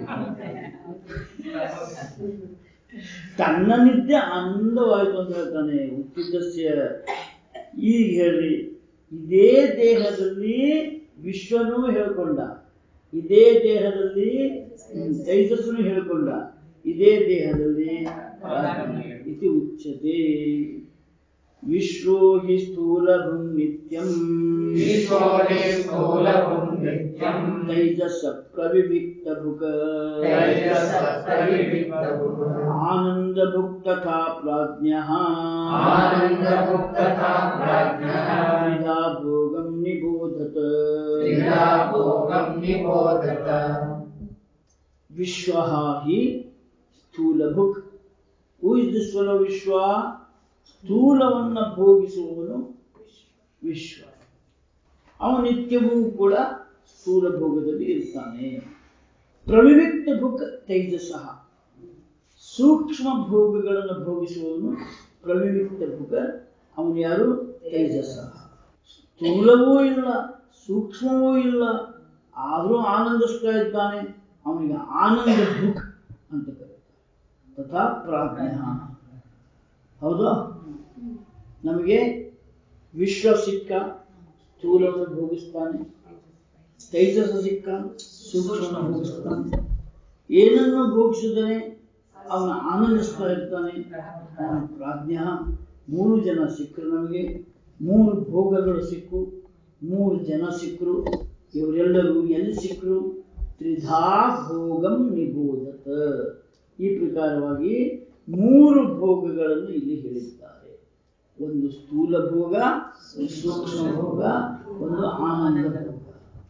ತನ್ನ ನಿದ್ದೆ ಆನಂದವಾಯಿತು ಅಂತ ಹೇಳ್ತಾನೆ ಉತ್ತಿದ್ದಸ್ಯ ಈಗ ಹೇಳ್ರಿ ಇದೇ ದೇಹದಲ್ಲಿ ವಿಶ್ವನೂ ಹೇಳ್ಕೊಂಡ ಇದೇ ದೇಹದಲ್ಲಿ ತೈಜಸ್ಸನ್ನು ಹೇಳ್ಕೊಂಡ ಇದೇ ದೇಹದಲ್ಲಿ ಇತಿ ಉಚ್ಯತೆ ವಿಶ್ವೋ ಹಿ ಸ್ಥೂಲಭುಂ ನಿತ್ಯಂ ವಿಶ್ವೋ ಹಿ ಸ್ಥೂಲಭುಂ ನಿತ್ಯಂ ತೈಜಸ ಪ್ರವಿವಿಕ್ತ ಭುಗ ತೈಜಸ ಪ್ರವಿವಿಕ್ತಭುಕ್ ಆನಂದ ಭುಕ್ ತಥಾ ಪ್ರಾಜ್ಞಃ ಆನಂದಭುಕ್ ತಥಾ ಪ್ರಾಜ್ಞಃ ತ್ರಿಧಾ ಭೋಗಂ ನಿಬೋಧತ ತ್ರಿಧಾ ಭೋಗಂ ನಿಬೋಧತ ವಿಶ್ವ ಹಿ ಸ್ಥೂಲಭುಕ್ ಹೂ ಇಸ್ ದಿಸ್ ಫೆಲೋ ವಿಶ್ವ ಸ್ಥೂಲವನ್ನ ಭೋಗಿಸುವವನು ವಿಶ್ವ ಅವನು ನಿತ್ಯವೂ ಕೂಡ ಸ್ಥೂಲ ಭೋಗದಲ್ಲಿ ಇರ್ತಾನೆ ಪ್ರವಿವಿಕ್ತ ಭುಕ್ ತೈಜಸ ಸೂಕ್ಷ್ಮ ಭೋಗಗಳನ್ನು ಭೋಗಿಸುವವನು ಪ್ರವಿವಿಕ್ತ ಭುಗ ಅವನು ಯಾರು ತೈಜಸ ಸ್ಥೂಲವೂ ಇಲ್ಲ ಸೂಕ್ಷ್ಮವೂ ಇಲ್ಲ ಆದರೂ ಆನಂದಿಸ್ತಾ ಇದ್ದಾನೆ ಅವನಿಗೆ ಆನಂದ ಭುಕ್ ಅಂತ ಕರೀತಾರೆ ತಥಾ ಪ್ರಾಜ್ಞ ಹೌದಾ ನಮಗೆ ವಿಶ್ವ ಸಿಕ್ಕ ಸ್ಥೂಲವನ್ನು ಭೋಗಿಸ್ತಾನೆ ತೈಜಸ ಸಿಕ್ಕ ಸೂಕ್ಷ್ಮ ಭೋಗಿಸ್ತಾನೆ ಏನನ್ನು ಭೋಗಿಸಿದರೆ ಅವನ ಆನಂದಿಸ್ತಾ ಇರ್ತಾನೆ ಅವನ ಪ್ರಾಜ್ಞ ಮೂರು ಜನ ಸಿಕ್ಕರು ನಮಗೆ ಮೂರು ಭೋಗಗಳು ಸಿಕ್ಕು ಮೂರು ಜನ ಸಿಕ್ಕರು ಇವರೆಲ್ಲರೂ ಎಲ್ಲಿ ಸಿಕ್ಕರು ತ್ರಿಧಾ ಭೋಗಂ ನಿಬೋಧತ ಈ ಪ್ರಕಾರವಾಗಿ ಮೂರು ಭೋಗಗಳನ್ನು ಇಲ್ಲಿ ಹೇಳಿದ್ದಾರೆ ಒಂದು ಸ್ಥೂಲ ಭೋಗ ಒಂದು ಸೂಕ್ಷ್ಮ ಭೋಗ ಒಂದು ಆನಂದ ಭೋಗ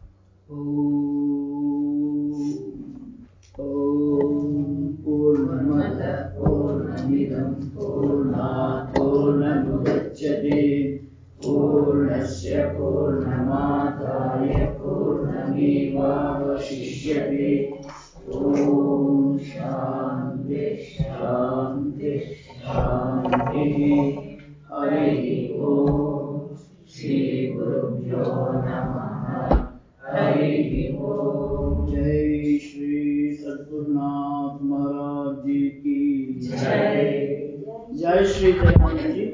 ಓಂ ಪೂರ್ಣಮದ ಪೂರ್ಣಮಿದಂ ಪೂರ್ಣಾತ್ ಪೂರ್ಣಮುದಚ್ಯತೆ ಪೂರ್ಣಸ್ಯ ಪೂರ್ಣಮಾದಾಯ ಪೂರ್ಣಮೇವಾವಶಿಷ್ಯತೆ ಓಂ ಶಾಂತಿ ಶಾಂತಿ ಶಾಂತಿ ಹರಿ ಓಂ ಶ್ರೀ ಗುರುಭ್ಯೋ ನಮಃ ಹರಿ ಓಂ ಜೈ ಶ್ರೀ सद्गुरुनाथ महाराज जी की जय जय श्री दयानंद जी